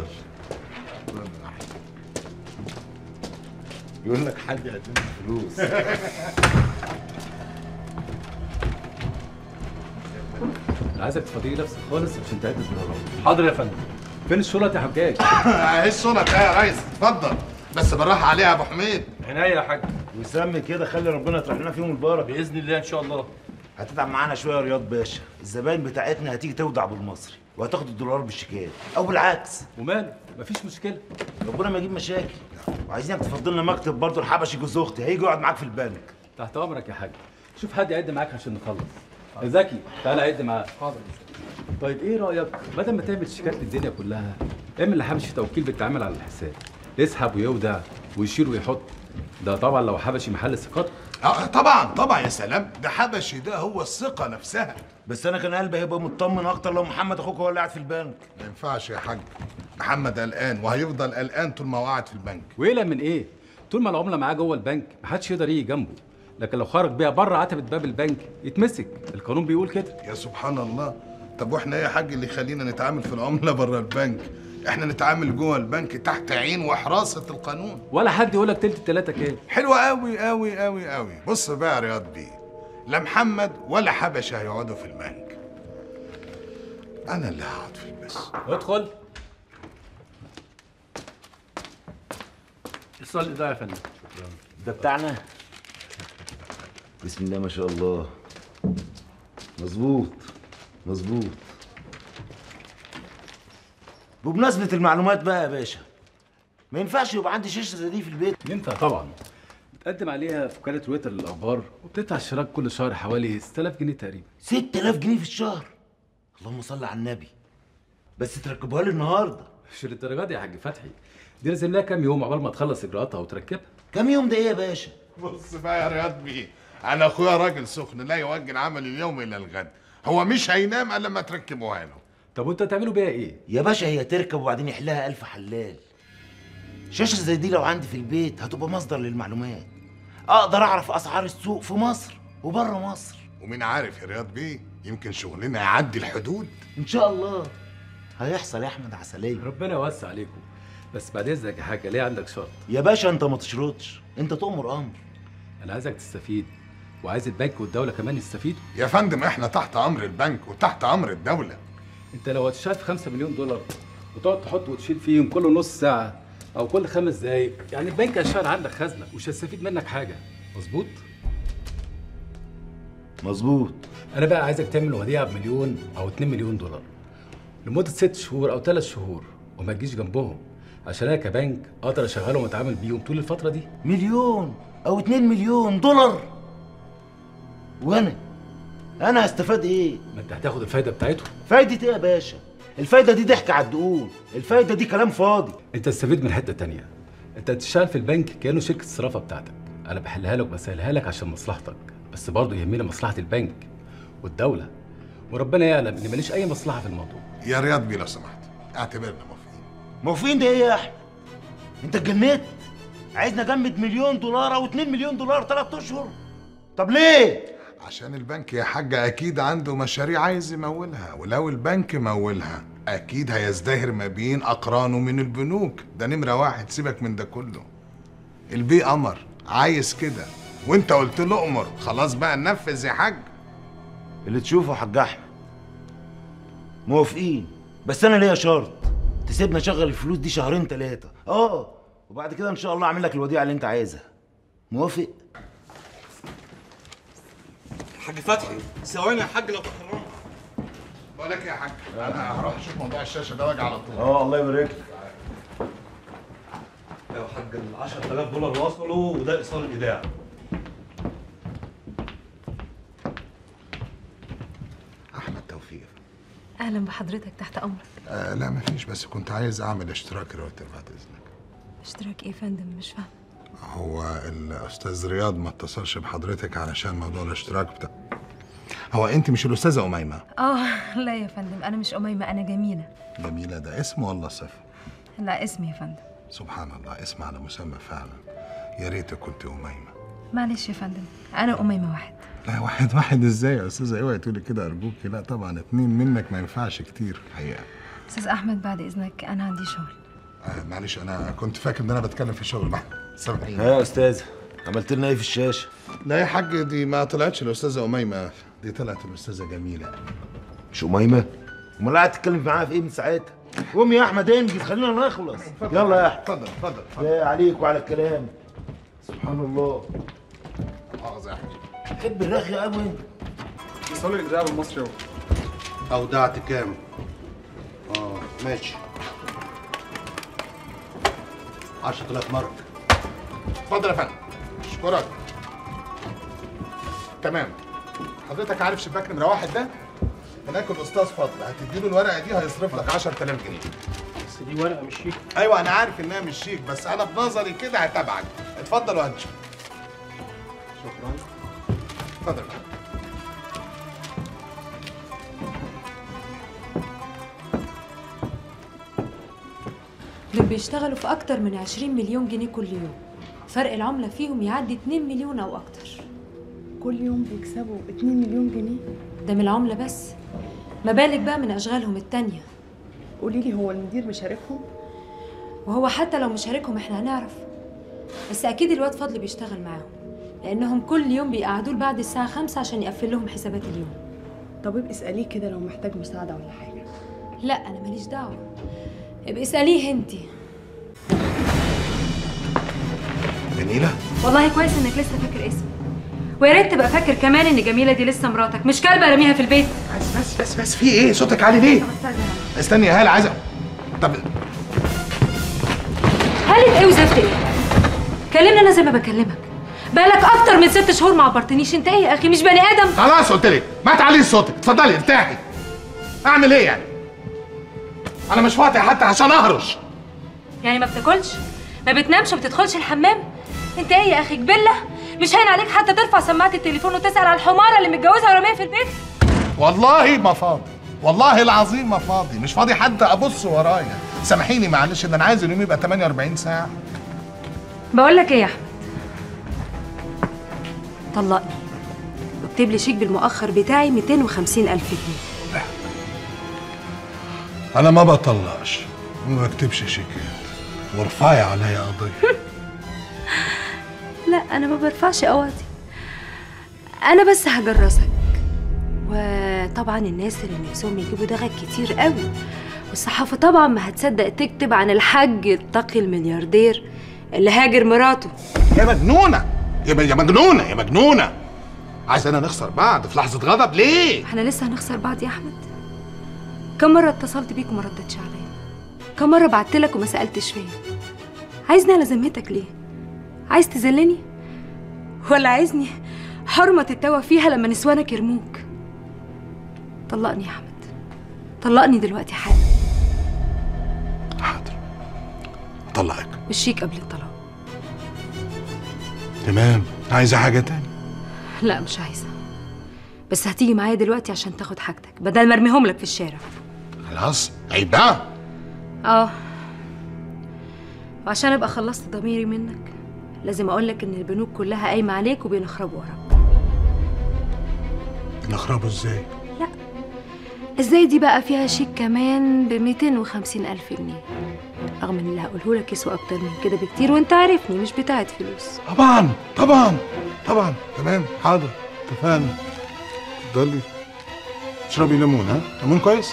C: يقول لك حد يقدم لي فلوس
L: انا عايزك تفضي لي نفسك خالص عشان تعد الدولارات حاضر يا فندم فين الشنط يا حجاج
B: اهي الشنط اهي يا ريس اتفضل بس بالراحه عليها يا ابو حميد
C: عينيا يا حاج وسمي كده خلي ربنا يطرح لنا فيهم البركه
M: باذن الله ان شاء الله
C: هتتعب معانا شويه يا رياض باشا الزباين بتاعتنا هتيجي تودع بالمصري وهتاخد الدولار بالشيكات او بالعكس
L: وماله مفيش مشكله
C: ربنا ما يجيب مشاكل وعايزينك تفضل لنا مكتب برضه الحبشي جوز اختي هيجي يقعد معاك في البنك
L: تحت امرك يا حاج شوف حد يعد معاك عشان نخلص يا زكي تعالى عد معاك حاضر طيب ايه رايك بدل ما تعمل شيكات للدنيا كلها اعمل لحبشي توكيل بيتعامل على الحساب يسحب ويودع ويشيل ويحط ده طبعا لو حبشي محل ثقات
B: اه طبعا طبعا يا سلام ده حبشي ده هو الثقه نفسها
C: بس انا كان قلبي هيبقى مطمن اكتر لو محمد اخوك هو اللي قاعد في البنك
B: ما ينفعش يا حاج محمد قلقان وهيفضل قلقان طول ما هو قاعد في البنك
L: ويقلق من ايه طول ما العمله معاه جوه البنك محدش يقدر يجي جنبه لكن لو خرج بيها بره عتبه باب البنك يتمسك القانون بيقول كده
B: يا سبحان الله طب واحنا ايه يا حاج اللي يخلينا نتعامل في العمله بره البنك احنا نتعامل جوه البنك تحت عين وحراسه القانون
L: ولا حد يقول لك تلت التلاته كام
B: حلوه قوي قوي قوي قوي بص بقى يا رياض بيه لا محمد ولا حبشه هيقعدوا في البنك انا اللي هقعد فيه بس
L: ادخل
M: الصلي ده يا فندم
C: ده بتاعنا بسم الله ما شاء الله مظبوط مظبوط بمناسبة المعلومات بقى يا باشا ما ينفعش يبقى عندي شاشة زي دي في البيت
L: ينفع طبعا بتقدم عليها في وكاله رويتر للاخبار وبتدفع اشتراك كل شهر حوالي 6000 جنيه تقريبا
C: 6000 جنيه في الشهر اللهم صل على النبي بس تركبوها لي النهارده
L: مش للدرجه دي يا حاج فتحي دي لازم لها كام يوم عقبال ما تخلص اجراءاتها وتركبها
C: كام يوم ده ايه يا باشا
B: بص بقى يا رياض بيه انا اخويا راجل سخن لا يؤجل عمل اليوم الى الغد هو مش هينام الا لما تركبوها له
L: طب وانت هتعملوا بيها ايه
C: يا باشا هي تركب وبعدين يحلها ألف حلال شاشة زي دي لو عندي في البيت هتبقى مصدر للمعلومات أقدر أعرف أسعار السوق في مصر وبره مصر
B: ومين عارف يا رياض بيه يمكن شغلنا يعدي الحدود
C: إن شاء الله هيحصل يا أحمد عسلية
L: ربنا يوسع عليكم بس بعد اذنك يا حاجه ليه عندك شرط
C: يا باشا أنت ما تشرطش أنت تؤمر أمر
L: انا عايزك تستفيد وعايز البنك والدوله كمان يستفيدوا
B: يا فندم احنا تحت امر البنك وتحت امر الدوله
L: انت لو هتشتغل في 5 مليون دولار وتقعد تحط وتشيل فيهم كل نص ساعه او كل خمس دقايق يعني البنك هيشتغل عندك خزنه مش هيستفيد منك حاجه مظبوط
C: مظبوط
L: انا بقى عايزك تعمل وديعه بمليون او 2 مليون دولار لمده ست شهور او ثلاث شهور وما تجيش جنبهم عشان انا كبنك اقدر اشغلهم واتعامل بيهم طول الفتره دي
C: مليون أو اتنين مليون دولار وأنا أنا هستفاد إيه؟
L: ما انت هتاخد الفايده بتاعتهم
C: فايدة إيه يا باشا؟ الفايدة دي ضحك على الدقون الفايدة دي كلام فاضي
L: انت تستفيد من حته تانية انت هتشتغل في البنك كانه شركه الصرافه بتاعتك انا بحلها لك وبسهلها لك عشان مصلحتك بس برضه يهمني مصلحه البنك والدوله وربنا يعلم ان ماليش اي مصلحه في الموضوع
B: يا رياض بيه لو سمحت اعتبرنا موافقين
C: موافقين ده إيه يا أحمد؟ أنت اتجننت؟ عايزني أجمد مليون دولار أو اتنين مليون دولار تلات أشهر؟ طب ليه؟
B: عشان البنك يا حاجة أكيد عنده مشاريع عايز يمولها ولو البنك مولها أكيد هيزدهر ما بين أقرانه من البنوك ده نمرة واحد سيبك من ده كله البي أمر عايز كده وانت قلت له أمر خلاص بقى ننفذ يا حاج
C: اللي تشوفه يا حاج أحمد موافقين بس أنا ليا شرط تسيبنا شغل الفلوس دي شهرين تلاتة اه وبعد كده ان شاء الله اعمل لك الوديعه اللي انت عايزها موافق
U: حاج فتحي ثواني يا حاج لو تكرمت
B: بقول لك إيه يا حاج انا هروح اشوف موضوع الشاشه ده واجي على طول
C: اه الله يبارك لك
U: يا حاج ال 10000 دولار وصلوا وده ايصال الايداع
B: احمد توفيق
I: اهلا بحضرتك تحت امرك
B: آه لا مفيش بس كنت عايز اعمل اشتراك رواتب بعد اذنك
I: اشتراك ايه يا فندم مش فاهم
B: هو الاستاذ رياض ما اتصلش بحضرتك علشان موضوع الاشتراك بتاع هو انت مش الاستاذه اميمه
I: اه لا يا فندم انا مش اميمه انا جميله
B: جميله ده اسم ولا صفه
I: لا اسمي يا فندم
B: سبحان الله اسم على مسمى فعلا يا ريت كنت اميمه
D: معلش يا فندم انا اميمه واحد
B: لا واحد واحد ازاي يا استاذه اوعي تقولي كده ارجوكي لا طبعا اتنين منك ما ينفعش كتير الحقيقه
D: استاذ احمد بعد اذنك انا عندي شغل
B: آه معلش انا كنت فاكر ان انا بتكلم في الشغل معاك سامحيني
C: ها يا استاذ عملت لنا ايه في الشاشه
B: لا يا حاج دي ما طلعتش الاستاذه اميمه دي طلعت الاستاذه جميله
C: مش اميمه امال قاعد تتكلم معاها في ايه من ساعتها قوم يا احمد انجز خلينا نخلص يلا يا احمد
B: اتفضل اتفضل
C: لا عليك وعلى الكلام سبحان الله
B: مؤاخذه يا حاج
C: تحب الرغي قوي انت
T: وصل لي الإذاعة المصري اهو
G: اودعت كام؟ اه ماشي 10000 مارك
B: اتفضل يا فندم اشكرك تمام حضرتك عارف شباك نمره واحد ده هناك الاستاذ فضل هتديله الورقه دي هيصرف لك 10000 جنيه
F: بس دي ورقه مش شيك
B: ايوه انا عارف انها مش شيك بس انا بنظري كده هتابعك اتفضل وهنشوف
F: شكرا
B: اتفضل يا فندم.
V: دول بيشتغلوا في أكتر من 20 مليون جنيه كل يوم فرق العملة فيهم يعدي 2 مليون أو أكتر
I: كل يوم بيكسبوا 2 مليون جنيه
V: ده من العملة بس ما بالك بقى من أشغالهم التانية
I: قولي لي هو المدير مشاركهم
V: وهو حتى لو مشاركهم احنا هنعرف بس أكيد الواد فضل بيشتغل معاهم لأنهم كل يوم بيقعدوا بعد الساعة خمسة عشان يقفل لهم حسابات اليوم
I: طب ابقي اسأليه كده لو محتاج مساعدة ولا حاجة
V: لا أنا ماليش دعوة ابقي اسأليه انتي
B: جميله
V: والله كويس انك لسه فاكر اسمي ويا ريت تبقى فاكر كمان ان جميله دي لسه مراتك مش كلبه رميها في البيت
B: بس بس بس بس في ايه صوتك عالي ليه استني يا هاله عايزه طب
V: هالة ايه وزفت ايه كلمني انا زي ما بكلمك بقالك اكتر من ست شهور ما عبرتنيش انت ايه يا اخي مش بني ادم
B: خلاص قلت لك ما تعليش صوتك اتفضلي ارتاحي اعمل ايه يعني انا مش فاضي حتى عشان اهرش
V: يعني ما بتاكلش ما بتنامش ما بتدخلش الحمام انت ايه يا اخي جبله مش هين عليك حتى ترفع سماعه التليفون وتسال على الحماره اللي متجوزها ورميها في البيت
B: والله ما فاضي والله العظيم ما فاضي مش فاضي حتى ابص ورايا سامحيني معلش ده انا عايز اليوم يبقى 48 ساعه
V: بقول لك ايه يا احمد طلقني واكتب لي شيك بالمؤخر بتاعي 250 الف جنيه
B: انا ما بطلقش وما بكتبش شيكات وارفعي عليا قضيه
V: لا انا ما برفعش قواضي انا بس هجرسك وطبعا الناس اللي نفسهم يجيبوا دغك كتير قوي والصحافه طبعا ما هتصدق تكتب عن الحاج التقي الملياردير اللي هاجر مراته
B: يا مجنونه يا م- يا مجنونه يا مجنونه عايزانا نخسر بعض في لحظه غضب ليه
V: احنا لسه هنخسر بعض يا احمد كم مره اتصلت بيك وما ردتش عليا كم مره بعت لك وما سالتش فيا عايزني على ذمتك ليه عايز تذلني ولا عايزني حرمه تتوه فيها لما نسوانك يرموك طلقني يا احمد طلقني دلوقتي حالا
B: طلقك
V: والشيك قبل الطلاق
B: تمام عايزه حاجه تاني
V: لا مش عايزه بس هتيجي معايا دلوقتي عشان تاخد حاجتك بدل ما ارميهم لك في الشارع
B: خلاص عيب بقى
V: اه وعشان ابقى خلصت ضميري منك لازم اقول لك ان البنوك كلها قايمه عليك وبينخربوا وراك
B: نخربه ازاي
V: ازاي دي بقى فيها شيك كمان ب 250 الف جنيه رغم ان اللي هقوله لك يسوى اكتر من كده بكتير وانت عارفني مش بتاعت فلوس
B: طبعا طبعا طبعا تمام حاضر اتفقنا اتفضلي اشربي ليمون ها ليمون كويس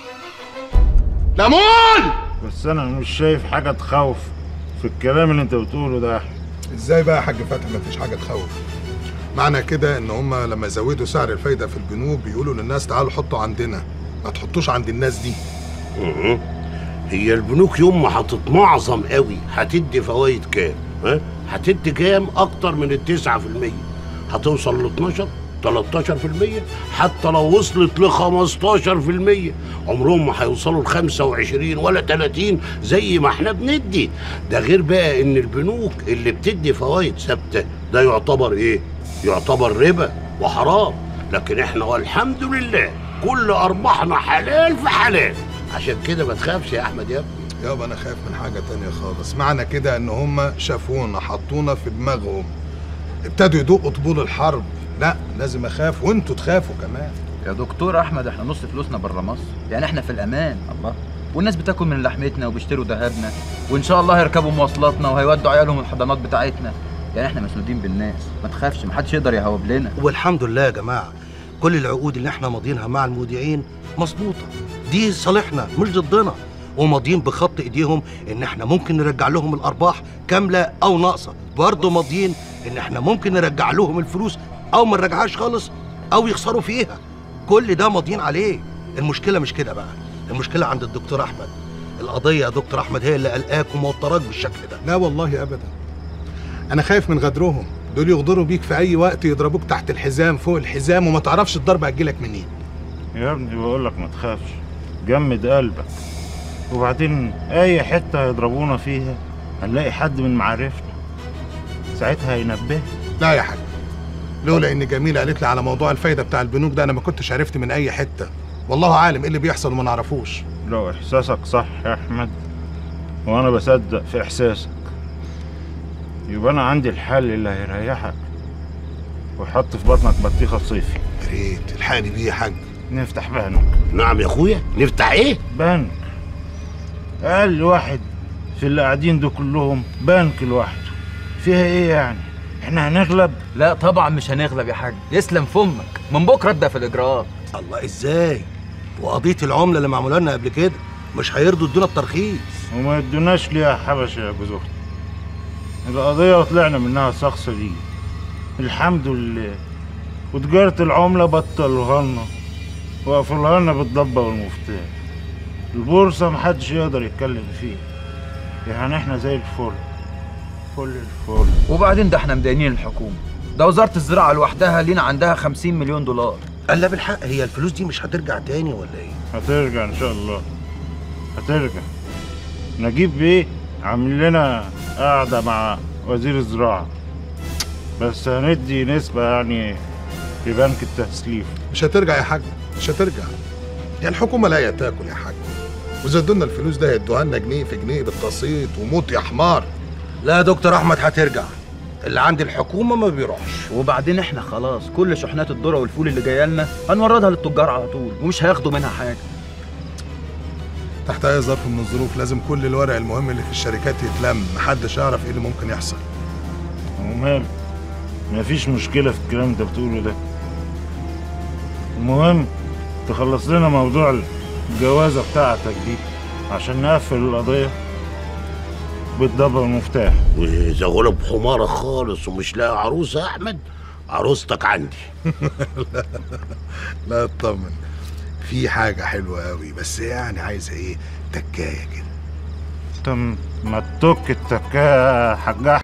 B: ليمون
J: بس انا مش شايف حاجه تخوف في الكلام اللي انت بتقوله ده يا احمد
B: ازاي بقى يا حاج فتحي مفيش حاجه تخوف معنى كده ان هم لما يزودوا سعر الفايده في البنوك بيقولوا للناس تعالوا حطوا عندنا ما تحطوش عند الناس دي
G: مه. هي البنوك يوم ما هتتمعظم قوي هتدي فوائد كام؟ ها؟ هتدي كام اكتر من التسعة في المية هتوصل ل 12 13% حتى لو وصلت ل 15% عمرهم ما هيوصلوا ل 25 ولا 30 زي ما احنا بندي ده غير بقى ان البنوك اللي بتدي فوائد ثابته ده يعتبر ايه؟ يعتبر ربا وحرام لكن احنا والحمد لله كل ارباحنا حلال في حلال عشان كده ما تخافش يا احمد يا ابني
B: يابا انا خايف من حاجه تانية خالص معنى كده ان هم شافونا حطونا في دماغهم ابتدوا يدقوا طبول الحرب لا لازم اخاف وانتوا تخافوا كمان
K: يا دكتور احمد احنا نص فلوسنا بره مصر يعني احنا في الامان الله والناس بتاكل من لحمتنا وبيشتروا ذهبنا وان شاء الله هيركبوا مواصلاتنا وهيودوا عيالهم الحضانات بتاعتنا يعني احنا مسنودين بالناس ما تخافش محدش يقدر يهوب لنا
G: والحمد لله يا جماعه كل العقود اللي احنا ماضيينها مع المودعين مظبوطه دي صالحنا مش ضدنا وماضيين بخط ايديهم ان احنا ممكن نرجع لهم الارباح كامله او ناقصه برضه ماضيين ان احنا ممكن نرجع لهم الفلوس او ما نرجعهاش خالص او يخسروا فيها كل ده ماضيين عليه المشكله مش كده بقى المشكله عند الدكتور احمد القضيه يا دكتور احمد هي اللي قلقاك وموتراك بالشكل ده
B: لا والله ابدا انا خايف من غدرهم دول يغدروا بيك في اي وقت يضربوك تحت الحزام فوق الحزام وما تعرفش الضربه هتجيلك منين
J: يا ابني بقول لك ما تخافش جمد قلبك وبعدين اي حته هيضربونا فيها هنلاقي حد من معارفنا ساعتها هينبه
B: لا يا حاج لولا ان جميله قالت لي على موضوع الفايده بتاع البنوك ده انا ما كنتش عرفت من اي حته والله عالم ايه اللي بيحصل وما نعرفوش
J: لو احساسك صح يا احمد وانا بصدق في احساسك يبقى انا عندي الحل اللي هيريحك ويحط في بطنك بطيخه صيفي
B: يا ريت الحقني بيه يا حاج
J: نفتح بنك
G: نعم يا اخويا نفتح ايه
J: بنك اقل واحد في اللي قاعدين دول كلهم بنك لوحده فيها ايه يعني احنا هنغلب
K: لا طبعا مش هنغلب يا حاج يسلم فمك من بكره ابدا في الاجراءات
G: الله ازاي وقضيه العمله اللي معموله لنا قبل كده مش هيرضوا يدونا الترخيص
J: وما يدوناش ليها حبش يا جوز اختي القضيه وطلعنا منها شخص دي الحمد لله وتجاره العمله بطلوها لنا وقفلوها لنا بالضبه والمفتاح البورصه محدش يقدر يتكلم فيها يعني احنا زي الفل فل الفل
K: وبعدين ده احنا مدينين الحكومه ده وزاره الزراعه لوحدها لينا عندها 50 مليون دولار
G: قال لا بالحق هي الفلوس دي مش هترجع تاني ولا ايه
J: هترجع ان شاء الله هترجع نجيب بيه عامل لنا قاعده مع وزير الزراعه بس هندي نسبه يعني في بنك التسليف
B: مش هترجع يا حاج مش هترجع يا الحكومه لا تاكل يا حاج واذا ادونا الفلوس ده هيدوها لنا جنيه في جنيه بالتقسيط وموت يا حمار
G: لا يا دكتور احمد هترجع اللي عند الحكومه ما بيروحش
K: وبعدين احنا خلاص كل شحنات الذره والفول اللي جايه لنا هنوردها للتجار على طول ومش هياخدوا منها حاجه
B: تحت اي ظرف من الظروف لازم كل الورق المهم اللي في الشركات يتلم محدش يعرف ايه اللي ممكن يحصل
J: وماله مفيش مشكله في الكلام اللي انت بتقوله ده المهم تخلص لنا موضوع الجوازه بتاعتك دي عشان نقفل القضيه بالضبط والمفتاح
G: واذا غلب حمارك خالص ومش لاقي عروسه يا احمد عروستك عندي
B: لا لا اطمن في حاجه حلوه قوي بس يعني عايزه ايه تكايه كده
J: طب ما تك التكايه يا حاج